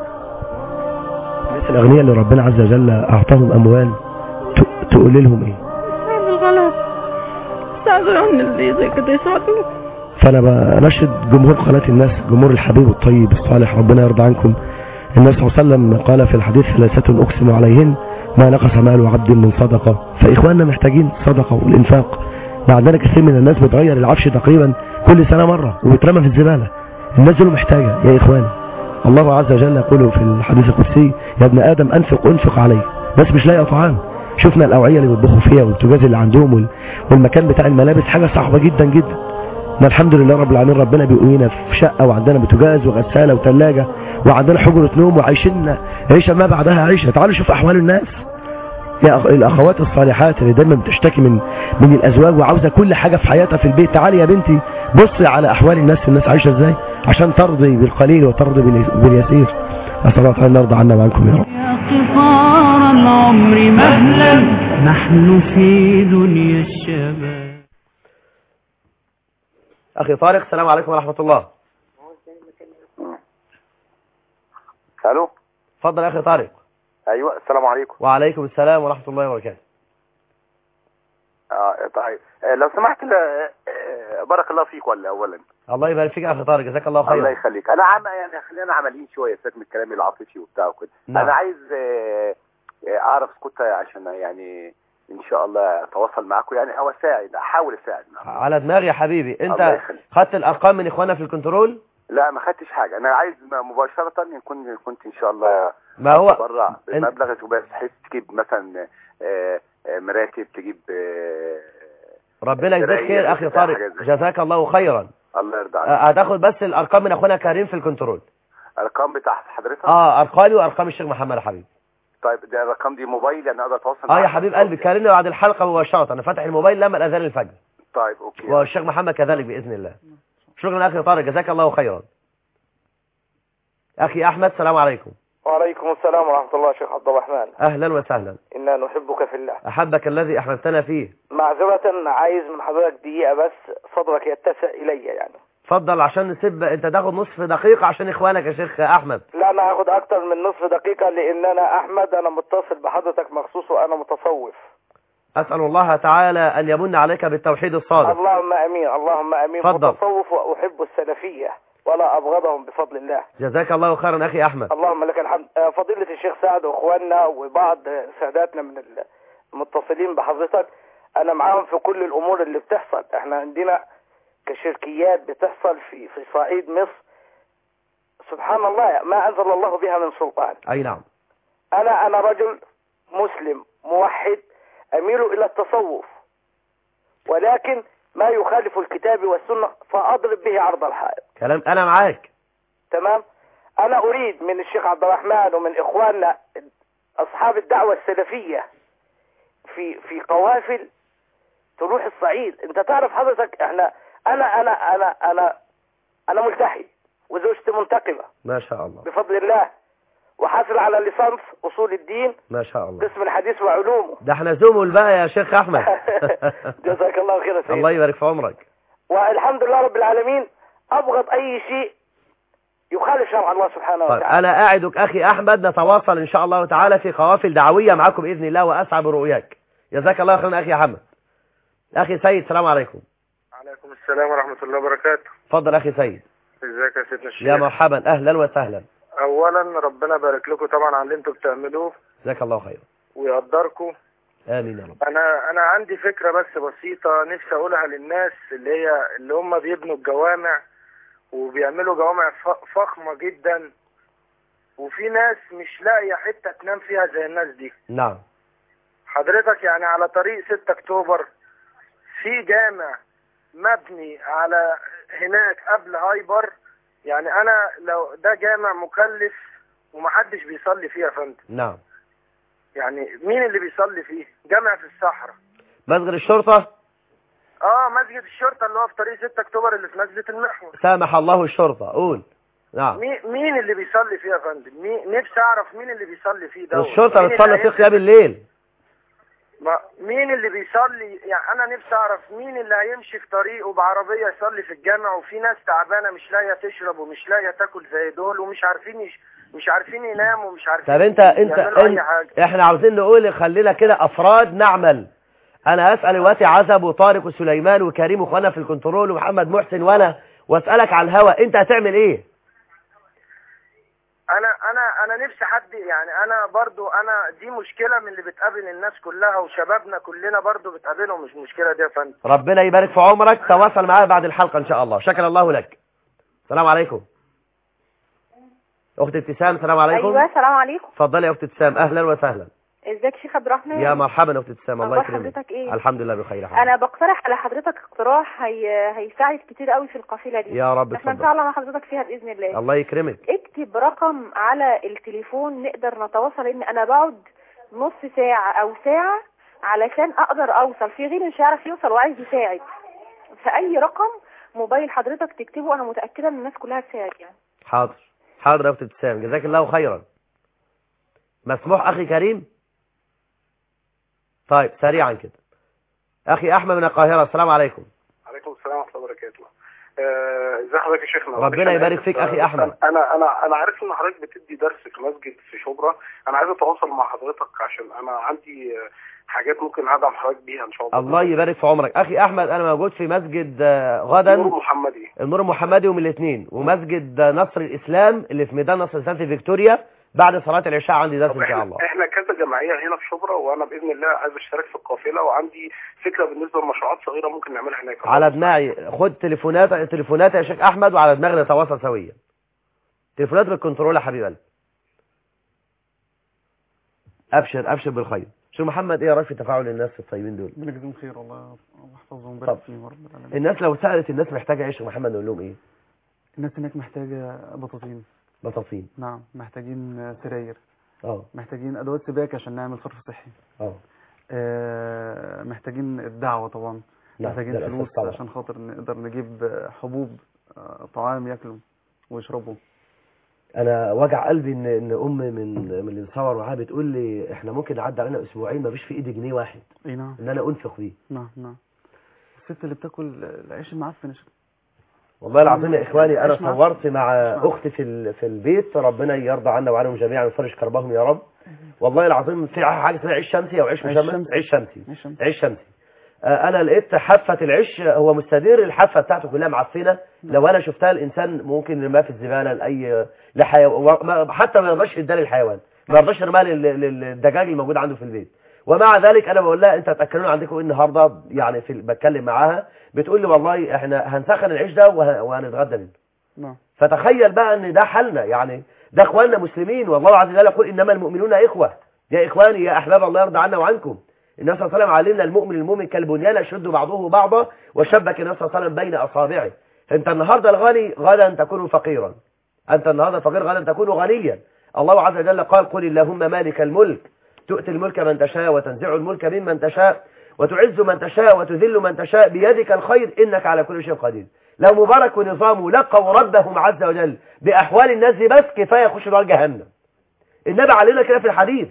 الناس الاغنياء اللي ربنا عز وجل اعطاهم اموال ت- تقولي لهم ايه هذا الغلط ساعدوا عن اللي زي كده يساعدوا فانا بنشد جمهور قناة الناس جمهور الحبيب الطيب الصالح ربنا يرضى عنكم النبي صلى الله عليه وسلم قال في الحديث ثلاثة اقسم عليهن ما نقص مال عبد من صدقة فاخواننا محتاجين صدقة والانفاق عندنا كثير من الناس بتغير العفش تقريبا كل سنة مرة وبترمى في الزبالة الناس دول محتاجة يا اخواني الله عز وجل يقول في الحديث القدسي يا ابن ادم انفق انفق عليه بس مش لاقي طعام شفنا الاوعيه اللي بيطبخوا فيها والبوتاجاز اللي عندهم وال- والمكان بتاع الملابس حاجه صعبه جدا جدا ما الحمد لله رب العالمين ربنا بيقوينا في شقه وعندنا بوتاجاز وغساله وثلاجه وعندنا حجره نوم وعايشين عيشه ما بعدها عيشه تعالوا شوف احوال الناس يا أخ... الاخوات الصالحات اللي دايما بتشتكي من من الازواج وعاوزه كل حاجه في حياتها في البيت تعالي يا بنتي بصي على احوال الناس الناس عايشه ازاي عشان ترضي بالقليل وترضي بال- باليسير اسال الله تعالى أن يرضى عنا وعنكم يا رب قطار العمر مهلا نحن في دنيا الشباب اخي طارق السلام عليكم ورحمة الله الو اتفضل يا اخي طارق ايوه السلام عليكم وعليكم السلام ورحمة الله وبركاته آه طيب آه لو سمحت ل- آه بارك الله فيك ولا اولا الله يبارك فيك يا اخي طارق جزاك الله الله خيرا يخليك انا عم يعني خلينا عمليين شويه سيبك من الكلام العاطفي وبتاع وكده نعم. انا عايز آه آه اعرف كنت عشان يعني ان شاء الله اتواصل معاكم يعني او اساعد احاول اساعد على دماغي يا حبيبي الله انت يخليك. خدت الارقام من اخواننا في الكنترول لا ما خدتش حاجه انا عايز م- مباشره يكون كنت ان شاء الله ما هو اتبرع أنت- بمبلغ بس بحيث تجيب مثلا آه، آه، مراتب تجيب آه، ربنا يجزيك درعية، خير اخي بتاع طارق حاجات زي جزاك الله خيرا الله يرضى آه، عليك هتاخد بس الارقام من اخونا كريم في الكنترول الارقام بتاعت حضرتك اه ارقامي وارقام الشيخ محمد يا حبيبي طيب ده الارقام دي موبايل يعني اقدر اتواصل اه يا معاك؟ حبيب قلبي كلمني بعد الحلقه مباشره انا فاتح الموبايل لما الاذان الفجر طيب اوكي والشيخ محمد كذلك باذن الله شكرا اخي طارق جزاك الله خيرا اخي احمد السلام عليكم وعليكم السلام ورحمة الله شيخ عبد الرحمن اهلا وسهلا إنا نحبك في الله احبك الذي احببتنا فيه معذرة عايز من حضرتك دقيقة بس صدرك يتسع إلي يعني اتفضل عشان نسيب انت تاخد نصف دقيقه عشان اخوانك يا شيخ احمد لا أنا هاخد أكتر من نصف دقيقة لأن أنا أحمد أنا متصل بحضرتك مخصوص وأنا متصوف اسال الله تعالى ان يمن عليك بالتوحيد الصادق اللهم أمين اللهم أمين اتفضل. متصوف وأحب السلفية ولا أبغضهم بفضل الله جزاك الله خيرا اخي احمد اللهم لك الحمد آه، فضيلة الشيخ سعد وإخواننا وبعض ساداتنا من المتصلين بحضرتك أنا معاهم في كل الأمور اللي بتحصل إحنا عندنا كشركيات بتحصل في في صعيد مصر سبحان الله ما أنزل الله بها من سلطان اي نعم أنا أنا رجل مسلم موحد أميل إلى التصوف ولكن ما يخالف الكتاب والسنة فأضرب به عرض الحائط كلام انا معاك تمام انا اريد من الشيخ عبد الرحمن ومن اخواننا اصحاب الدعوة السلفية في في قوافل تروح الصعيد انت تعرف حضرتك احنا انا انا انا انا انا ملتحي وزوجتي منتقبة ما شاء الله بفضل الله وحاصل على ليسانس اصول الدين ما شاء الله قسم الحديث وعلومه ده احنا زمل بقى يا شيخ احمد جزاك الله خير يا سيدي الله يبارك في عمرك والحمد لله رب العالمين ابغض اي شيء يخالف شرع الله سبحانه طيب وتعالى انا اعدك اخي احمد نتواصل ان شاء الله تعالى في قوافل دعويه معكم باذن الله واسعى برؤياك جزاك الله خيرا اخي احمد اخي سيد السلام عليكم عليكم السلام ورحمة الله وبركاته اتفضل اخي سيد ازيك يا سيدنا الشيخ يا مرحبا اهلا وسهلا اولا ربنا يبارك لكم طبعا على اللي انتم بتعملوه جزاك الله خيرا ويقدركم امين يا رب انا انا عندي فكرة بس بسيطة نفسي اقولها للناس اللي هي اللي هم بيبنوا الجوامع وبيعملوا جوامع ف- فخمة جدا وفي ناس مش لاقية حتة تنام فيها زي الناس دي نعم حضرتك يعني على طريق 6 اكتوبر في جامع مبني على هناك قبل هايبر يعني انا لو ده جامع مكلف ومحدش بيصلي فيه يا فندم نعم يعني مين اللي بيصلي فيه جامع في الصحراء مسجد الشرطه اه مسجد الشرطة اللي هو في طريق 6 اكتوبر اللي في نزلة المحور سامح الله الشرطه قول نعم مين مين اللي بيصلي فيه يا فندم مين نفسي اعرف مين اللي بيصلي فيه ده الشرطه مين بتصلي اللي فيه هيمسك- قيام الليل ما مين اللي بيصلي يعني انا نفسي اعرف مين اللي هيمشي في طريقه بعربيه يصلي في الجامع وفي ناس تعبانه مش لاقيه تشرب ومش لاقيه تاكل زي دول ومش عارفين يش... مش عارفين يناموا ومش عارفين طب انت انت, يعملوا اي انت حاجه احنا عاوزين نقول خلينا كده افراد نعمل انا اسال دلوقتي عزب وطارق وسليمان وكريم واخوانا في الكنترول ومحمد محسن وانا واسالك على الهوا انت هتعمل ايه انا انا انا نفسي حد يعني انا برضو انا دي مشكله من اللي بتقابل الناس كلها وشبابنا كلنا برضو بتقابلهم مش مشكله دي يا فندم ربنا يبارك في عمرك تواصل معايا بعد الحلقه ان شاء الله شكر الله لك السلام عليكم اخت ابتسام السلام عليكم ايوه السلام عليكم اتفضلي يا اخت ابتسام اهلا وسهلا ازيك شيخ عبد الرحمن يا مرحبا يا اخت ابتسام الله أخبار يكرمك حضرتك إيه؟ الحمد لله بخير حال انا بقترح على حضرتك اقتراح هي... هيساعد كتير قوي في القافله دي يا رب احنا اتفضل. نفعل مع حضرتك فيها باذن الله الله يكرمك اكتب رقم على التليفون نقدر نتواصل ان انا بقعد نص ساعة او ساعة علشان اقدر اوصل في غيري مش هيعرف يوصل وعايز يساعد فاي رقم موبايل حضرتك تكتبه انا متأكدة ان الناس كلها تساعد يعني حاضر حاضر يا اخت ابتسام جزاك الله خيرا مسموح اخي كريم طيب سريعا كده اخي احمد من القاهره السلام عليكم عليكم السلام ورحمه الله وبركاته آه، ازي حضرتك يا شيخنا ربنا معلش أنا يبارك آسف. فيك أخي آه، أحمد. انا انا انا عارف ان حضرتك بتدي درس في مسجد في شبرا انا عايز اتواصل مع حضرتك عشان انا عندي آه، حاجات ممكن ادعم حضرتك بيها ان شاء الله الله يبارك في عمرك اخي احمد انا موجود في مسجد آه، غدا نور محمدي النور المحمدي يوم الاثنين ومسجد آه، نصر الاسلام اللي في ميدان نصر الاسلام في فيكتوريا بعد صلاة العشاء عندي درس ان شاء الله احنا كذا جمعيه هنا في شبرا وانا باذن الله عايز اشترك في القافله وعندي فكره بالنسبه لمشروعات صغيره ممكن نعملها هناك على دماغي خد تليفونات تليفونات يا شيخ احمد وعلى دماغنا نتواصل سويا تليفونات بالكنترول يا حبيب قلبي ابشر ابشر بالخير شيخ محمد ايه رايك في تفاعل الناس الطيبين دول ربنا يجزيهم خير والله الله يحفظهم طب. ويبارك فيهم يا رب العالمين الناس لو سالت الناس محتاجه ايه يا شيخ محمد نقول لهم ايه الناس هناك محتاجة بطاطين بطاطين نعم محتاجين سراير اه محتاجين ادوات سباكة عشان نعمل صرف صحي اه آه، محتاجين الدعوة طبعا نعم، ده محتاجين الأساس فلوس طبعا. عشان خاطر نقدر نجيب حبوب آه، طعام ياكلوا ويشربوا انا وجع قلبي ان ان ام من من اللي مصور معاها بتقول لي احنا ممكن نعدي علينا اسبوعين ما فيش في ايدي جنيه واحد اي نعم ان انا انفق بيه نعم نعم الست اللي بتاكل العيش المعفن يا شيخ. والله العظيم يا اخواني انا عيش معفن. صورت مع عيش معفن. اختي في ال- في البيت ربنا يرضى عنا وعنهم جميعا ويفرج كربهم يا رب والله العظيم في حاجه اسمها عيش شمسي او عيش عيش مشمس شمسي. عيش شمسي عيش شمسي. عيش شمسي آه، انا لقيت حافه العيش هو مستدير الحافه بتاعته كلها معفنه لو انا شفتها الانسان ممكن يرميها في الزباله لاي لحيوان حتى ما يرضاش يديها للحيوان ما يرضاش يرميها لل- لل- للدجاج الموجود عنده في البيت ومع ذلك انا بقول لها انت تاكلون عندكم ايه النهارده يعني في بتكلم معاها بتقول لي والله احنا هنسخن العيش ده وه- وهنتغدى منه نعم فتخيل بقى ان ده حالنا يعني ده اخواننا مسلمين والله عز وجل يقول انما المؤمنون اخوه يا اخواني يا احباب الله يرضى عنا وعنكم النبي صلى الله عليه وسلم علمنا المؤمن المؤمن كالبنيان يشد بعضه بعضا وشبك النبي صلى الله عليه وسلم بين اصابعه انت النهارده الغني غدا تكون فقيرا انت النهارده فقير غدا تكون غنيا الله عز وجل قال قل اللهم مالك الملك تؤتي الملك من تشاء وتنزع الملك ممن تشاء وتعز من تشاء وتذل من تشاء بيدك الخير انك على كل شيء قدير لو مبارك ونظامه لقوا ربهم عز وجل باحوال الناس دي بس كفايه يخش نار جهنم النبي علينا كده في الحديث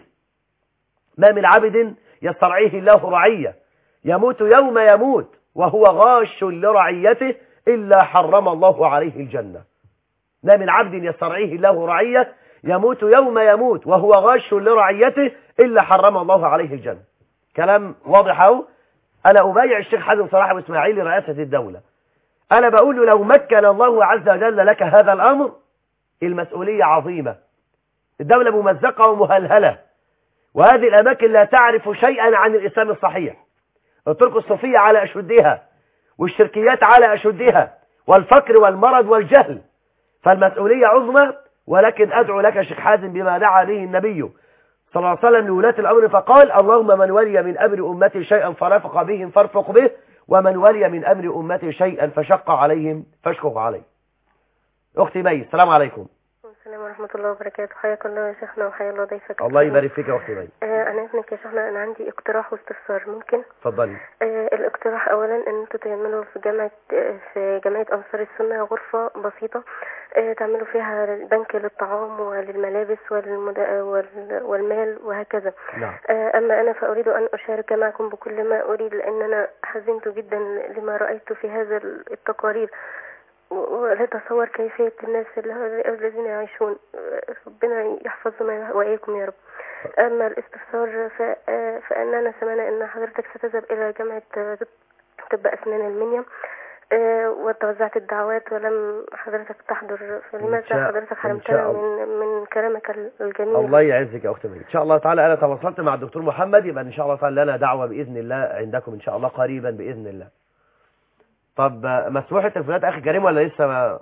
ما من عبد يسترعيه الله رعيه يموت يوم يموت وهو غاش لرعيته الا حرم الله عليه الجنه ما من عبد يسترعيه الله رعيه يموت يوم يموت وهو غاش لرعيته الا حرم الله عليه الجنه كلام واضح اهو انا ابايع الشيخ حازم صلاح ابو اسماعيل لرئاسه الدوله انا بقول له لو مكن الله عز وجل لك هذا الامر المسؤوليه عظيمه الدوله ممزقه ومهلهله وهذه الاماكن لا تعرف شيئا عن الاسلام الصحيح الطرق الصوفيه على اشدها والشركيات على اشدها والفقر والمرض والجهل فالمسؤوليه عظمى ولكن ادعو لك يا شيخ حازم بما دعا به النبي صلى الله عليه وسلم لولاة الأمر فقال اللهم من ولي من أمر أمتي شيئا فرفق بهم فارفق به ومن ولي من أمر أمتي شيئا فشق عليهم فاشقق عليه أختي مي السلام عليكم السلام ورحمة الله وبركاته حياك الله يا شيخنا وحيا الله ضيفك الله يبارك فيك يا أختي مي آه أنا ابنك يا شيخنا أنا عندي اقتراح واستفسار ممكن اتفضلي آه الاقتراح أولا أن أنتوا تعملوا في جامعة آه في جامعة أنصار السنة غرفة بسيطة آه تعملوا فيها بنك للطعام وللملابس والمد... وال... والمال وهكذا نعم آه أما أنا فأريد أن أشارك معكم بكل ما أريد لأن أنا حزنت جدا لما رأيت في هذا التقارير ولا تصور كيفية الناس اللي- الذين يعيشون ربنا يحفظنا وإياكم يا رب أما الاستفسار ف- فأننا سمعنا أن حضرتك ستذهب إلى جامعة طب أسنان المنيا آه، وتوزعت الدعوات ولم حضرتك تحضر إن فلماذا شاء- حضرتك إن حرمتنا شاء الله. من من كلامك الجميل الله يعزك يا أختي مي إن شاء الله تعالى أنا تواصلت مع الدكتور محمد يبقى إن شاء الله تعالى لنا دعوة بإذن الله عندكم إن شاء الله قريبا بإذن الله طب آه، مسموح التليفونات أخي كريم ولا لسه ما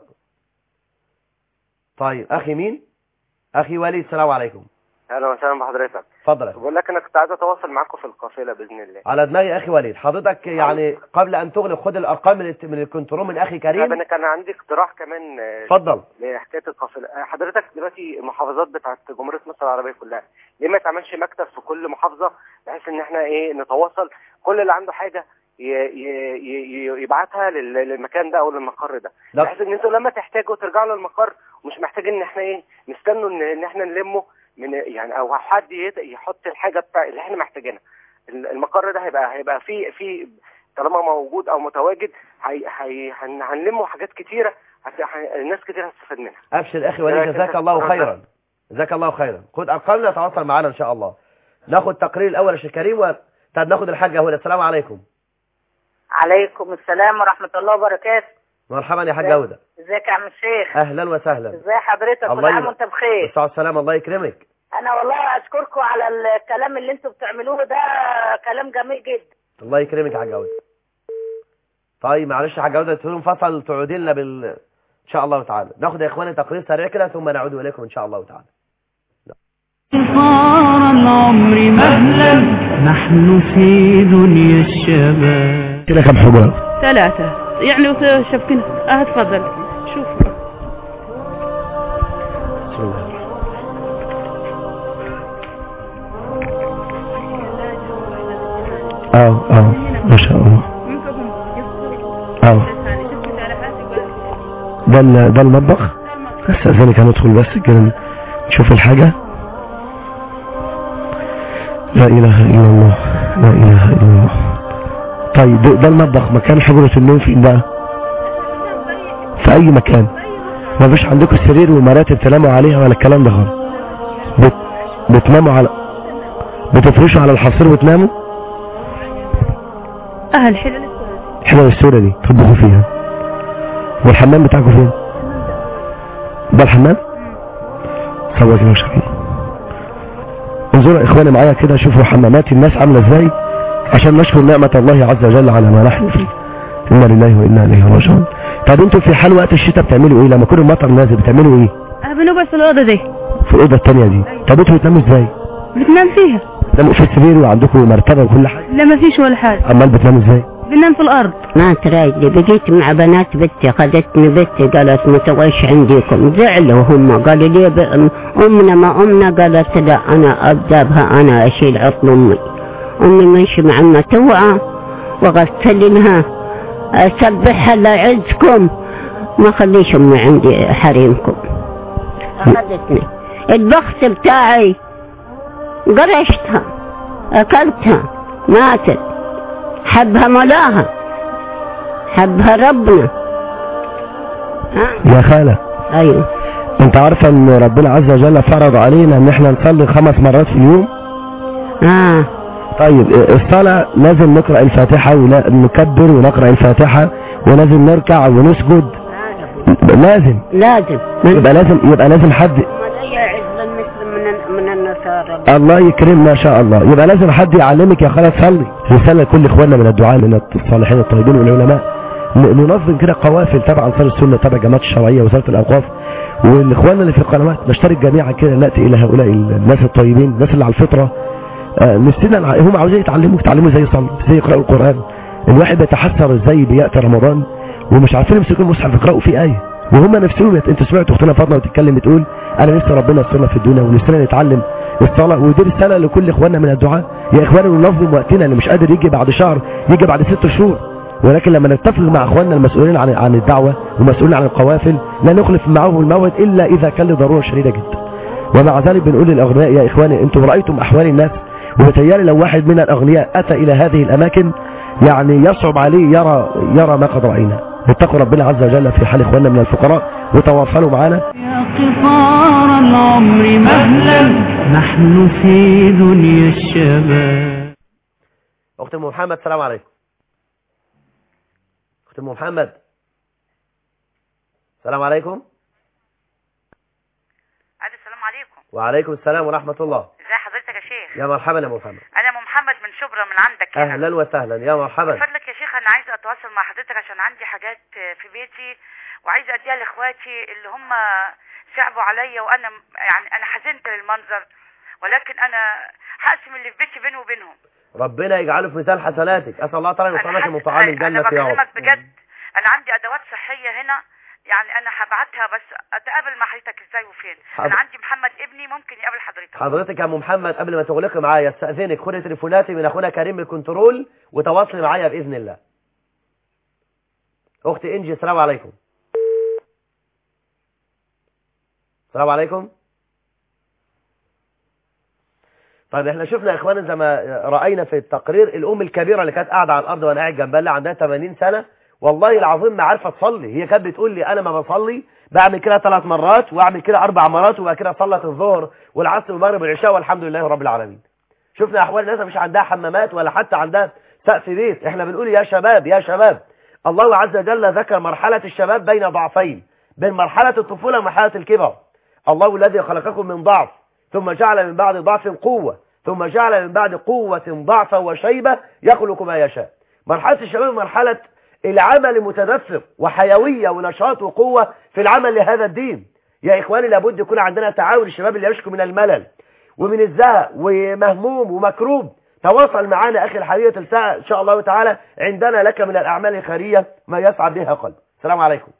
طيب أخي مين أخي وليد السلام عليكم اهلا وسهلا بحضرتك اتفضل يا أخي. بقول لك انا كنت عايز اتواصل معاكم في القافله باذن الله على دماغي اخي وليد حضرتك يعني قبل ان تغلق خد الارقام من الت- من الكنترول من اخي طب كريم انا كان عندي اقتراح كمان آه، اتفضل لحكايه القافله آه، حضرتك دلوقتي المحافظات بتاعت جمهوريه مصر العربيه كلها ليه ما تعملش مكتب في كل محافظه بحيث ان احنا ايه نتواصل كل اللي عنده حاجه ي- ي- ي- يبعتها لل- للمكان ده او للمقر ده لا. بحيث ان انتوا لما تحتاجوا ترجعوا للمقر ومش محتاجين ان احنا ايه نستنوا ان ان احنا نلمه من يعني او حد يت- يحط الحاجه بتاع اللي احنا محتاجينها ال- المقر ده هيبقى هيبقى في في طالما موجود او متواجد هي هي هن- هنلمه حاجات كتيره هت- ه- الناس كتير هتستفاد منها ابشر اخي وليد جزاك الله خيرا جزاك الله خيرا خد ارقامنا تواصل معنا ان شاء الله ناخد تقرير الاول يا شيخ كريم و... طب ناخد الحاجه هدى السلام عليكم عليكم السلام ورحمة الله وبركاته مرحبا يا حاجه هدى ازيك يا عم الشيخ اهلا وسهلا ازي حضرتك الله كل عام يبارك. وانت بخير السلام والسلام الله يكرمك انا والله اشكركم على الكلام اللي انتوا بتعملوه ده كلام جميل جدا الله يكرمك يا حاجه هدى طيب معلش يا حاجه هدى تقولوا فصل تعودي لنا بال ان شاء الله تعالى ناخد يا اخواني تقرير سريع كده ثم نعود اليكم ان شاء الله تعالى صار العمر مهلا نحن في دنيا الشباب كده كم حجرة ثلاثة يعني شبكنا اه تفضل شوف بسم الله اه اه ما شاء الله اه ده ال- ده المطبخ استاذنك هندخل بس كده نشوف الحاجة لا اله الا الله لا اله الا الله طيب ده, ده المطبخ مكان حجرة النوم فين بقى في اي مكان ما فيش عندكم سرير ومراتب تناموا عليها ولا الكلام ده خالص بت... بتناموا على بتفرشوا على الحصير وتناموا اهل حلال الحلوة السوداء دي تطبخوا فيها والحمام بتاعكم فين ده الحمام سوا كده وشكرا انظروا يا اخواني معايا كده شوفوا حمامات الناس عامله ازاي عشان نشكر نعمة الله عز وجل على ما نحن فيه انا لله وانا اليه راجعون طب انتوا في حال وقت الشتاء بتعملوا ايه لما يكون المطر نازل بتعملوا ايه اه بنقعد في الأوضة دي في الاوضه الثانيه دي طب انتوا بتناموا ازاي بتنام فيها بتناموا في السرير وعندكم مرتبه وكل حاجه لا ما فيش ولا حاجة امال بتناموا ازاي بننام في الأرض ما تراجلي بقيت مع بنات بنتي اخذتني بنتي قالت ما تبغيش عندكم زعلوا هم قالوا لي ب- امنا ما امنا قالت لا انا ابدا بها انا اشيل عطل امي امي ماشي مع ما توعى واغسلنها اسبحها لا يعزكم ما خليش امي عندي حريمكم اخذتني البخت بتاعي قرشتها اكلتها ماتت حبها مولاها حبها ربنا يا خاله ايوه انت عارفه ان ربنا عز وجل فرض علينا ان احنا نصلي خمس مرات في اليوم اه طيب الصلاة لازم نقرأ الفاتحة ونكبر ونقرأ الفاتحة ولازم نركع ونسجد لازم لازم يبقى لازم يبقى لازم حد لا يعز المسلم من من النصارى الله يكرم ما شاء الله يبقى لازم حد يعلمك يا خالة تصلي رسالة لكل اخواننا من الدعاء من الصالحين الطيبين والعلماء ن- ننظم كده قوافل تبع انصار السنة تبع جماعات الشرعية وزارة الاوقاف والاخواننا اللي في القنوات نشترك جميعا كده ناتي الى هؤلاء الناس الطيبين الناس اللي على الفطرة آه، نفسنا نع- هم عاوزين يتعلموا يتعلموا ازاي يصلوا ازاي يقرأوا القرآن الواحد بيتحسر ازاي بيأتي رمضان ومش عارفين يمسكوا المصحف يقرأوا فيه آية وهم نفسهم يت- انت سمعت اختنا فاطمه بتتكلم بتقول انا نفسي ربنا يسترنا في الدنيا ونفسنا نتعلم الصلاه ودي رساله لكل اخواننا من الدعاء يا اخواني ننظم وقتنا اللي مش قادر يجي بعد شهر يجي بعد ست شهور ولكن لما نتفق مع اخواننا المسؤولين عن عن الدعوه ومسؤولين عن القوافل لا نخلف معهم الموعد الا اذا كان لضروره شديده جدا ومع ذلك بنقول للاغنياء يا اخواني انتم رايتم احوال الناس وبتهيألي لو واحد من الاغنياء اتى الى هذه الاماكن يعني يصعب عليه يرى يرى ما قد راينا اتقوا ربنا عز وجل في حال اخواننا من الفقراء وتواصلوا معنا قطار العمر مهلا نحن في دنيا الشباب اخت ام محمد السلام عليكم اخت ام محمد السلام عليكم السلام عليكم وعليكم السلام ورحمة الله ازي حضرتك يا شيخ يا مرحبا يا محمد انا ام محمد من شبرا من عندك هنا. اهلا وسهلا يا مرحبا من فضلك يا شيخ انا عايزه اتواصل مع حضرتك عشان عندي حاجات في بيتي وعايزه اديها لاخواتي اللي هم صعبوا عليا وانا يعني انا حزنت للمنظر ولكن انا هقسم اللي في بيتي بيني وبينهم ربنا يجعله في مثال حسناتك اسال الله تعالى ان يطعمك من طعام انا الجنة يا رب بكلمك بجد انا عندي ادوات صحيه هنا يعني انا هبعتها بس اتقابل مع حضرتك ازاي وفين حاضر. انا عندي محمد ابني ممكن يقابل حضرتك حضرتك يا ام محمد قبل ما تغلقي معايا استاذنك خدي تليفوناتي من اخونا كريم من الكنترول وتواصلي معايا باذن الله اختي انجي السلام عليكم السلام عليكم طيب احنا شفنا يا اخوانا زي ما راينا في التقرير الام الكبيره اللي كانت قاعده على الارض وانا قاعد جنبها اللي عندها 80 سنه والله العظيم ما عارفه تصلي هي كانت بتقول لي انا ما بصلي بعمل كده ثلاث مرات واعمل كده اربع مرات وبعد كده صلت الظهر والعصر والمغرب والعشاء والحمد لله رب العالمين شفنا احوال الناس مش عندها حمامات ولا حتى عندها سقف بيت احنا بنقول يا شباب يا شباب الله عز وجل ذكر مرحلة الشباب بين ضعفين بين مرحلة الطفولة ومرحلة الكبر الله الذي خلقكم من ضعف ثم جعل من بعد ضعف قوة ثم جعل من بعد قوة ضعفا وشيبة يخلق ما يشاء مرحلة الشباب مرحلة العمل المتدفق وحيوية ونشاط وقوة في العمل لهذا الدين يا إخواني لابد يكون عندنا تعاون الشباب اللي يشكو من الملل ومن الزهق ومهموم ومكروب تواصل معنا أخي الحبيب تلساء إن شاء الله تعالى عندنا لك من الأعمال الخيرية ما يسعد بها قلب السلام عليكم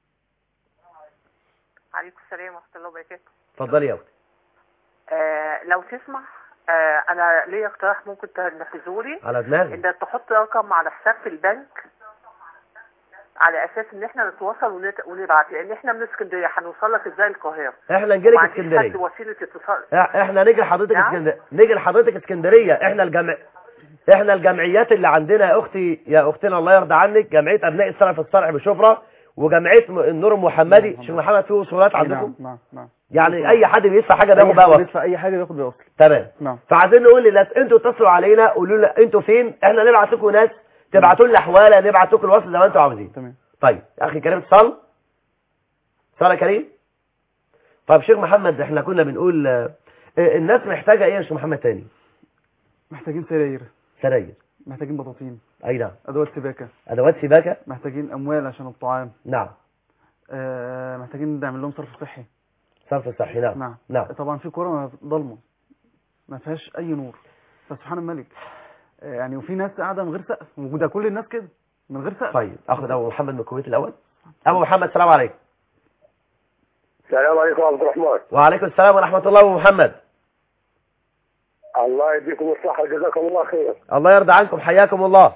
عليكم السلام ورحمة الله وبركاته اتفضلي يا أختي آه لو تسمح آه أنا ليا اقتراح ممكن تنفذه لي على دماغي إن تحط رقم على حساب في البنك على أساس إن إحنا نتواصل ونت... ونبعت لأن إحنا من اسكندرية هنوصل لك إزاي القاهرة احنا نجيلك وما عنديش اسكندرية حد وسيلة اتصال إح- احنا نيجي لحضرتك نعم؟ اسكندريه نيجي لحضرتك اسكندريه احنا الجمع احنا الجمعيات اللي عندنا يا اختي يا اختنا الله يرضى عنك جمعيه ابناء السلف الصالح بشبرا وجمعيه م- النور المحمدي شيخ محمد في وصولات عندكم نعم نعم يعني اي حد بيدفع حاجه أي بياخد بقى حد وقت بيدفع اي حاجه بياخد بيوصل تمام نعم فعايزين نقول للناس انتوا اتصلوا علينا قولوا لنا انتوا فين احنا نبعت لكم ناس تبعتوا لنا حواله نبعت لكم الوصل زي ما انتوا عاوزين تمام طيب يا اخي كريم اتصال اتصال يا كريم طيب شيخ محمد احنا كنا بنقول آه، آه، الناس محتاجه ايه يا شيخ محمد تاني محتاجين سراير سراير محتاجين بطاطين اي نعم ادوات سباكه ادوات سباكه محتاجين اموال عشان الطعام نعم آه محتاجين نعمل لهم صرف صحي صرف صحي نعم نعم نعم طبعا في كوره ضلمه ما فيهاش اي نور فسبحان الملك آه، يعني وفي ناس قاعده من غير سقف وده كل الناس كده من غير سقف طيب اخذ ابو محمد من الكويت الاول ابو محمد السلام عليكم السلام عليكم عبد الرحمن وعليكم السلام ورحمه الله ابو محمد الله يديكم الصحة جزاكم الله خير الله يرضى عنكم حياكم الله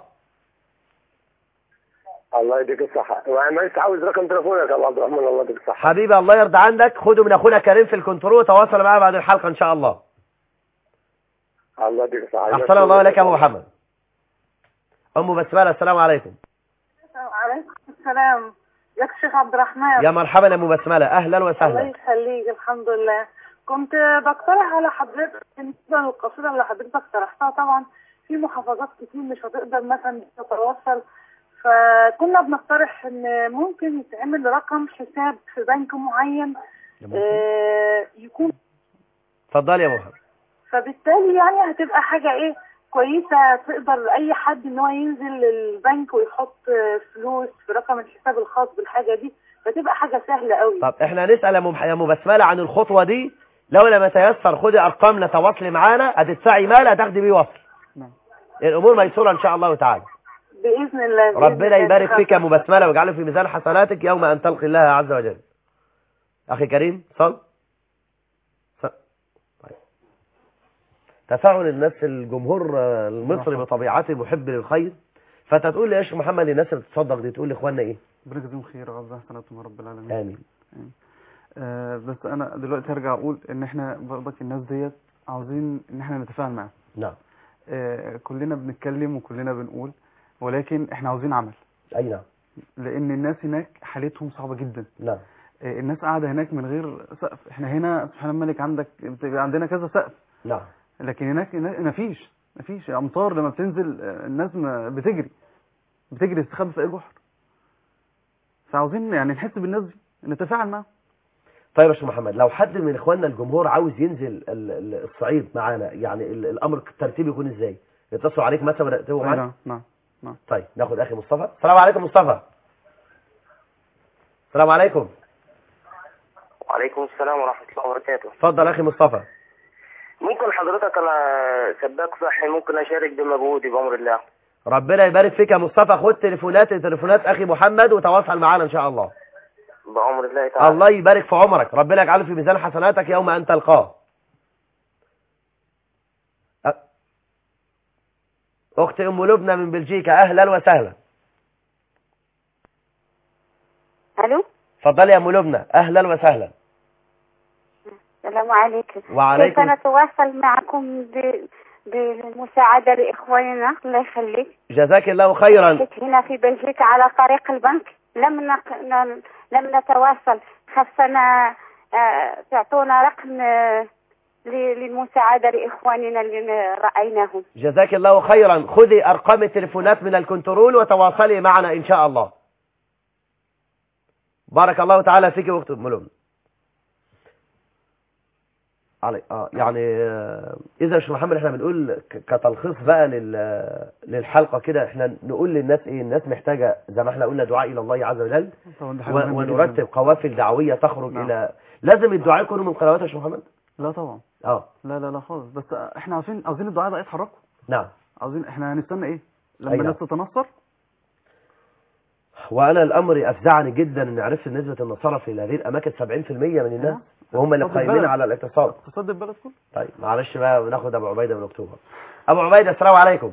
الله يديك الصحة ما لسه عاوز رقم تليفونك يا عبد الرحمن الله يديك الصحة حبيبي الله يرضى عنك خده من اخونا كريم في الكنترول وتواصل معاه بعد الحلقه ان شاء الله الله يديك الصحة احسن الله لك يا ابو محمد ام بسمله السلام عليكم عليكم السلام يا شيخ عبد الرحمن يا مرحبا يا ام بسمله اهلا الله وسهلا يخليك الحمد لله كنت بقترح على حضرتك بالنسبه للقصيده اللي حضرتك اقترحتها طبعا في محافظات كتير مش هتقدر مثلا تتواصل فكنا بنقترح ان ممكن يتعمل رقم حساب في بنك معين آه، يكون اتفضلي يا ابو محمد فبالتالي يعني هتبقى حاجة ايه كويسة تقدر اي حد ان هو ينزل البنك ويحط فلوس في رقم الحساب الخاص بالحاجة دي فتبقى حاجة سهلة قوي طب احنا هنسال يا ام يا ام بسمله عن الخطوه دي لو لم يتيسر خدي ارقامنا تواصلي معانا هتدفعي مال هتاخدي بيه وصل نعم. الامور ميسوره ان شاء الله تعالى بإذن الله بإذن ربنا الله. يبارك فيك يا ام بسمله ويجعله في ميزان حسناتك يوم ان تلقي الله عز وجل اخي كريم صل صل. طيب. تفاعل الناس الجمهور آه، المصري بطبيعته محب للخير فتقول لي يا شيخ محمد للناس اللي بتصدق دي تقول لاخواننا ايه ربنا يجزيهم خير ويعز حسناتهم يا رب العالمين امين آه بس انا دلوقتي هرجع اقول ان احنا برضك الناس ديت عاوزين ان احنا نتفاعل معاهم نعم آه كلنا بنتكلم وكلنا بنقول ولكن احنا عاوزين عمل اي نعم لان الناس هناك حالتهم صعبة جدا نعم آه الناس قاعدة هناك من غير سقف احنا هنا سبحان الملك عندك بتبقى عندنا كذا سقف نعم لكن هناك هناك مفيش مفيش امطار لما بتنزل آه، الناس ما بتجري بتجري تستخبى في اي بحر فعاوزين يعني نحس بالناس دي نتفاعل معاهم طيب يا شيخ محمد لو حد من اخواننا الجمهور عاوز ينزل ال- ال- الصعيد معانا يعني ال- الامر الترتيب يكون ازاي يتصلوا عليك مثلا ونرتبه معاك نعم نعم نعم طيب ناخد اخي مصطفى السلام عليكم مصطفى السلام عليكم وعليكم السلام ورحمة الله وبركاته اتفضل اخي مصطفى ممكن حضرتك أنا سباك صحي ممكن أشارك بمجهودي بأمر الله ربنا يبارك فيك يا مصطفى خد تليفونات تليفونات اخي محمد وتواصل معانا ان شاء الله بأمر الله تعالى الله يبارك في عمرك ربنا يجعله في ميزان حسناتك يوم ان تلقاه أ- اختي ام لبنى من بلجيكا اهلا وسهلا الو اتفضلي يا ام لبنى اهلا وسهلا السلام عليكم وعليكم كيف نتواصل معكم ب... بالمساعدة لإخواننا الله يخليك جزاك الله خيرا كنت هنا في بلجيكا على طريق البنك لم نق... ن- لم نتواصل خاصنا آه، تعطونا رقم آه، ل- للمساعدة لإخواننا اللي رأيناهم جزاك الله خيرا خذي أرقام التليفونات من الكنترول وتواصلي معنا إن شاء الله بارك الله تعالى فيك وقت ملوم علي اه يعني آه، اذا يا شيخ محمد احنا بنقول ك- كتلخيص بقى لل للحلقه كده احنا نقول للناس ايه الناس محتاجه زي ما احنا قلنا دعاء الى الله عز وجل طبعا دي حاجة و- مهمة جداً. ونرتب قوافل دعويه تخرج نعم. الى لازم الدعاء يكونوا من قنوات يا شيخ محمد لا طبعا اه لا لا لا خالص بس احنا عاوزين عاوزين الدعاء ده يتحركوا نعم عاوزين احنا هنستنى ايه لما أي نعم. الناس تتنصر وانا الامر افزعني جدا ان عرفت ان نسبه النصارى في هذه الاماكن 70% من الناس وهم اللي اقتصاد قايمين البلد. على الاقتصاد اقتصاد البلد كله طيب معلش بقى بناخد ابو عبيده من اكتوبر ابو عبيده السلام عليكم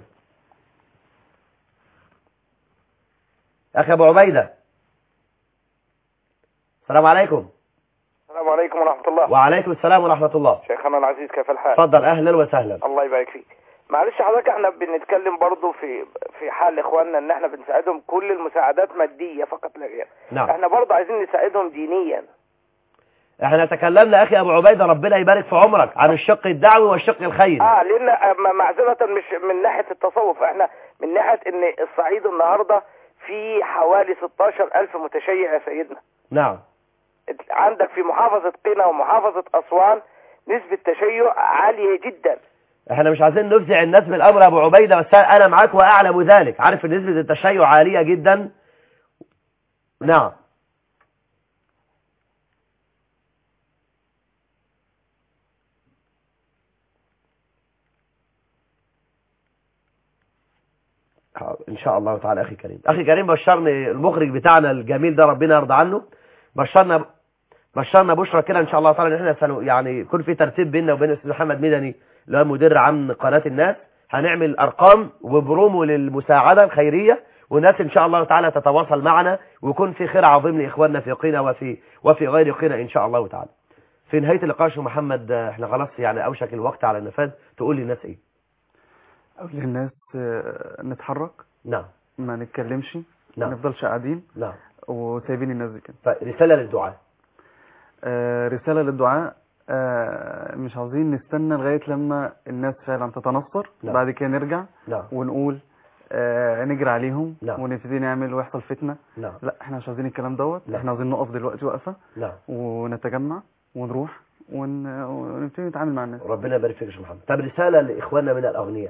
اخي ابو عبيده السلام عليكم السلام عليكم ورحمة الله وعليكم السلام ورحمه الله شيخنا العزيز كيف الحال اتفضل اهلا وسهلا الله يبارك فيك معلش حضرتك احنا بنتكلم برضو في في حال اخواننا ان احنا بنساعدهم كل المساعدات مادية فقط لا غير نعم احنا برضو عايزين نساعدهم دينيا احنا تكلمنا اخي ابو عبيده ربنا يبارك في عمرك عن الشق الدعوي والشق الخيري اه لان آه، م- معذرة مش من ناحية التصوف احنا من ناحية ان الصعيد النهاردة في حوالي 16 الف متشيع يا سيدنا نعم عندك في محافظة قنا ومحافظة اسوان نسبة تشيع عالية جدا احنا مش عايزين نفزع الناس بالامر يا ابو عبيده بس انا معاك واعلم ذلك عارف ان نسبه التشيع عاليه جدا نعم ان شاء الله تعالى اخي كريم اخي كريم بشرني المخرج بتاعنا الجميل ده ربنا يرضى عنه بشرنا بشرنا بشرى كده ان شاء الله تعالى ان احنا سنو يعني يكون في ترتيب بيننا وبين الاستاذ محمد مدني اللي هو مدير عام قناه الناس هنعمل ارقام وبرومو للمساعده الخيريه والناس ان شاء الله تعالى تتواصل معنا ويكون في خير عظيم لاخواننا في قنا وفي وفي غير قنا ان شاء الله تعالى في نهايه اللقاء شو محمد آه، احنا خلاص يعني اوشك الوقت على النفاذ تقول للناس ايه اقول للناس آه، نتحرك نعم ما نتكلمش نعم. ما نفضلش قاعدين نعم وسايبين الناس دي كده فرساله للدعاء آه، رسالة للدعاء آه، مش عاوزين نستنى لغاية لما الناس فعلا تتنصر نعم. بعد كده نرجع نعم ونقول آه، نجري عليهم نعم. ونبتدي نعمل ويحصل فتنة نعم لا احنا مش عاوزين الكلام دوت نعم. احنا عاوزين نقف دلوقتي وقفة نعم ونتجمع ونروح ون... ونبتدي نتعامل مع الناس ربنا يبارك فيك يا شيخ محمد طب رساله لاخواننا من الاغنياء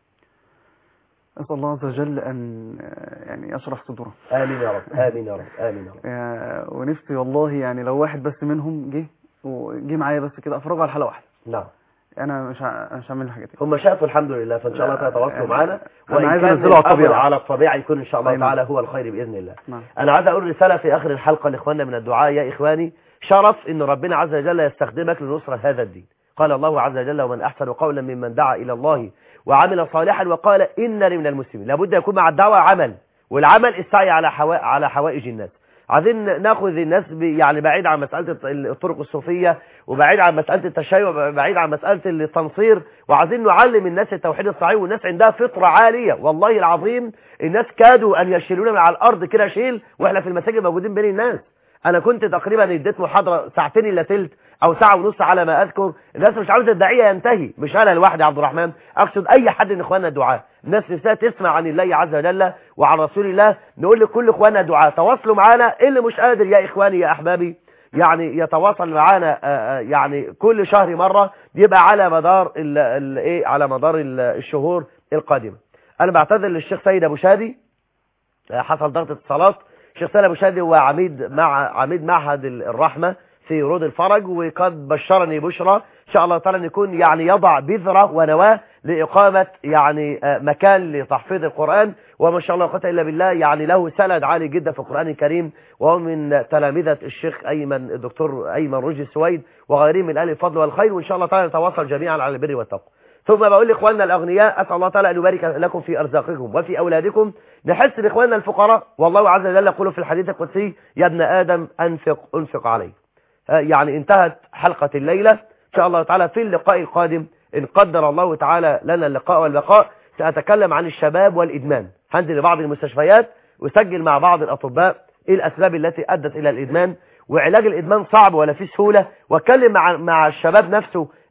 أسأل الله عز وجل أن آه، يعني يشرح صدورهم امين يا رب امين يا رب امين يا رب آه، ونفسي والله يعني لو واحد بس منهم جه وجه معايا بس كده افرجه على حلقة واحدة نعم انا مش ع- مش هعمل حاجة تاني هم شافوا الحمد لله فان شاء الله لا، تتواصلوا يعني معنا أنا عايز كان أنزله على الأمر الطبيعة. على الطبيعه يكون ان شاء الله أي نعم. تعالى هو الخير باذن الله نعم. انا عايز اقول رساله في اخر الحلقه لاخواننا من الدعاء يا اخواني شرف ان ربنا عز وجل يستخدمك لنصره هذا الدين قال الله عز وجل ومن احسن قولا ممن دعا الى الله وعمل صالحا وقال انني من المسلمين لابد يكون مع الدعوه عمل والعمل السعي على حوا... على حوائج الناس عايزين ناخذ الناس ب... يعني بعيد عن مساله الط- الطرق الصوفيه وبعيد عن مساله التشيع وبعيد عن مساله التنصير وعايزين نعلم الناس التوحيد الصحيح والناس عندها فطره عاليه والله العظيم الناس كادوا ان يشيلونا من على الارض كده شيل واحنا في المساجد موجودين بين الناس انا كنت تقريبا اديت محاضره ساعتين الا تلت او ساعه ونص على ما اذكر الناس مش عاوزه الداعيه ينتهي مش انا لوحدي يا عبد الرحمن اقصد اي حد من اخواننا الدعاء الناس نفسها تسمع عن الله عز وجل وعن رسول الله نقول لكل اخواننا الدعاء تواصلوا معانا اللي مش قادر يا اخواني يا احبابي يعني يتواصل معانا آه، آه، يعني كل شهر مره بيبقى على مدار ال ال ايه على مدار ال- الشهور القادمه انا بعتذر للشيخ سيد ابو شادي آه، حصل ضغط اتصالات الشيخ سيد ابو شادي هو عميد مع عميد معهد ال- الرحمه في رود الفرج وقد بشرني بشرى ان شاء الله تعالى ان يكون يعني يضع بذره ونواه لاقامه يعني آه، مكان لتحفيظ القران وما شاء الله لا قوه الا بالله يعني له سند عالي جدا في القران الكريم وهو من تلامذه الشيخ ايمن الدكتور ايمن رشدي السويد وغيرهم من اهل الفضل والخير وان شاء الله تعالى نتواصل جميعا على البر والتقوى ثم بقول لاخواننا الاغنياء اسال الله تعالى ان يبارك لكم في ارزاقكم وفي اولادكم نحس باخواننا الفقراء والله عز وجل يقول في الحديث القدسي يا ابن ادم انفق انفق عليه آه، يعني انتهت حلقه الليله ان شاء الله تعالى في اللقاء القادم ان قدر الله تعالى لنا اللقاء والبقاء ساتكلم عن الشباب والادمان هنزل لبعض المستشفيات وسجل مع بعض الاطباء ايه الاسباب التي ادت الى الادمان وعلاج الادمان صعب ولا فيه سهوله واتكلم مع مع الشباب نفسه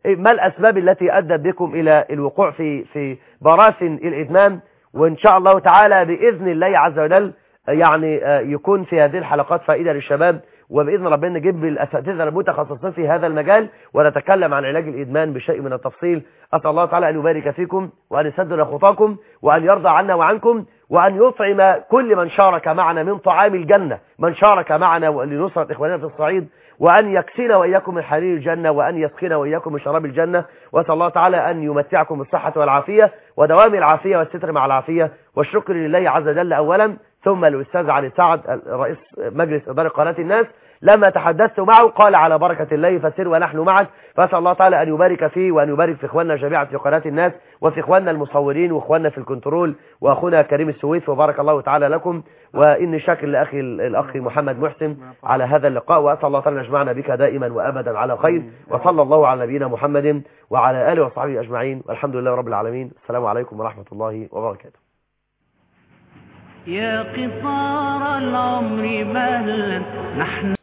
ما الأسباب التي أدت بكم إلى الوقوع في في براثن الإدمان وإن شاء الله تعالى بإذن الله عز وجل يعني يكون في هذه الحلقات فائدة للشباب وبإذن ربنا نجيب الأساتذة المتخصصين في هذا المجال ونتكلم عن علاج الإدمان بشيء من التفصيل أسأل الله تعالى أن يبارك فيكم وأن يسدد خطاكم وأن يرضى عنا وعنكم وأن يطعم كل من شارك معنا من طعام الجنة من شارك معنا لنصرة إخواننا في الصعيد وأن يكسينا وإياكم من حرير الجنة وأن يسقينا وإياكم من شراب الجنة وأسأل الله تعالى أن يمتعكم بالصحة والعافية ودوام العافية والستر مع العافية والشكر لله عز وجل أولا ثم الأستاذ علي سعد رئيس مجلس إدارة قناة الناس لما تحدثت معه قال على بركة الله فسر ونحن معك فأسأل الله تعالى أن يبارك فيه وأن يبارك في إخواننا جميعا في قناة الناس وفي إخواننا المصورين وإخواننا في الكنترول وأخونا كريم السويف وبارك الله تعالى لكم وإني شاكر لأخي الأخ محمد محسن على هذا اللقاء وأسأل الله تعالى أن يجمعنا بك دائما وأبدا على خير وصلى الله على نبينا محمد وعلى آله وصحبه أجمعين والحمد لله رب العالمين السلام عليكم ورحمة الله وبركاته يا قطار العمر مهلا نحن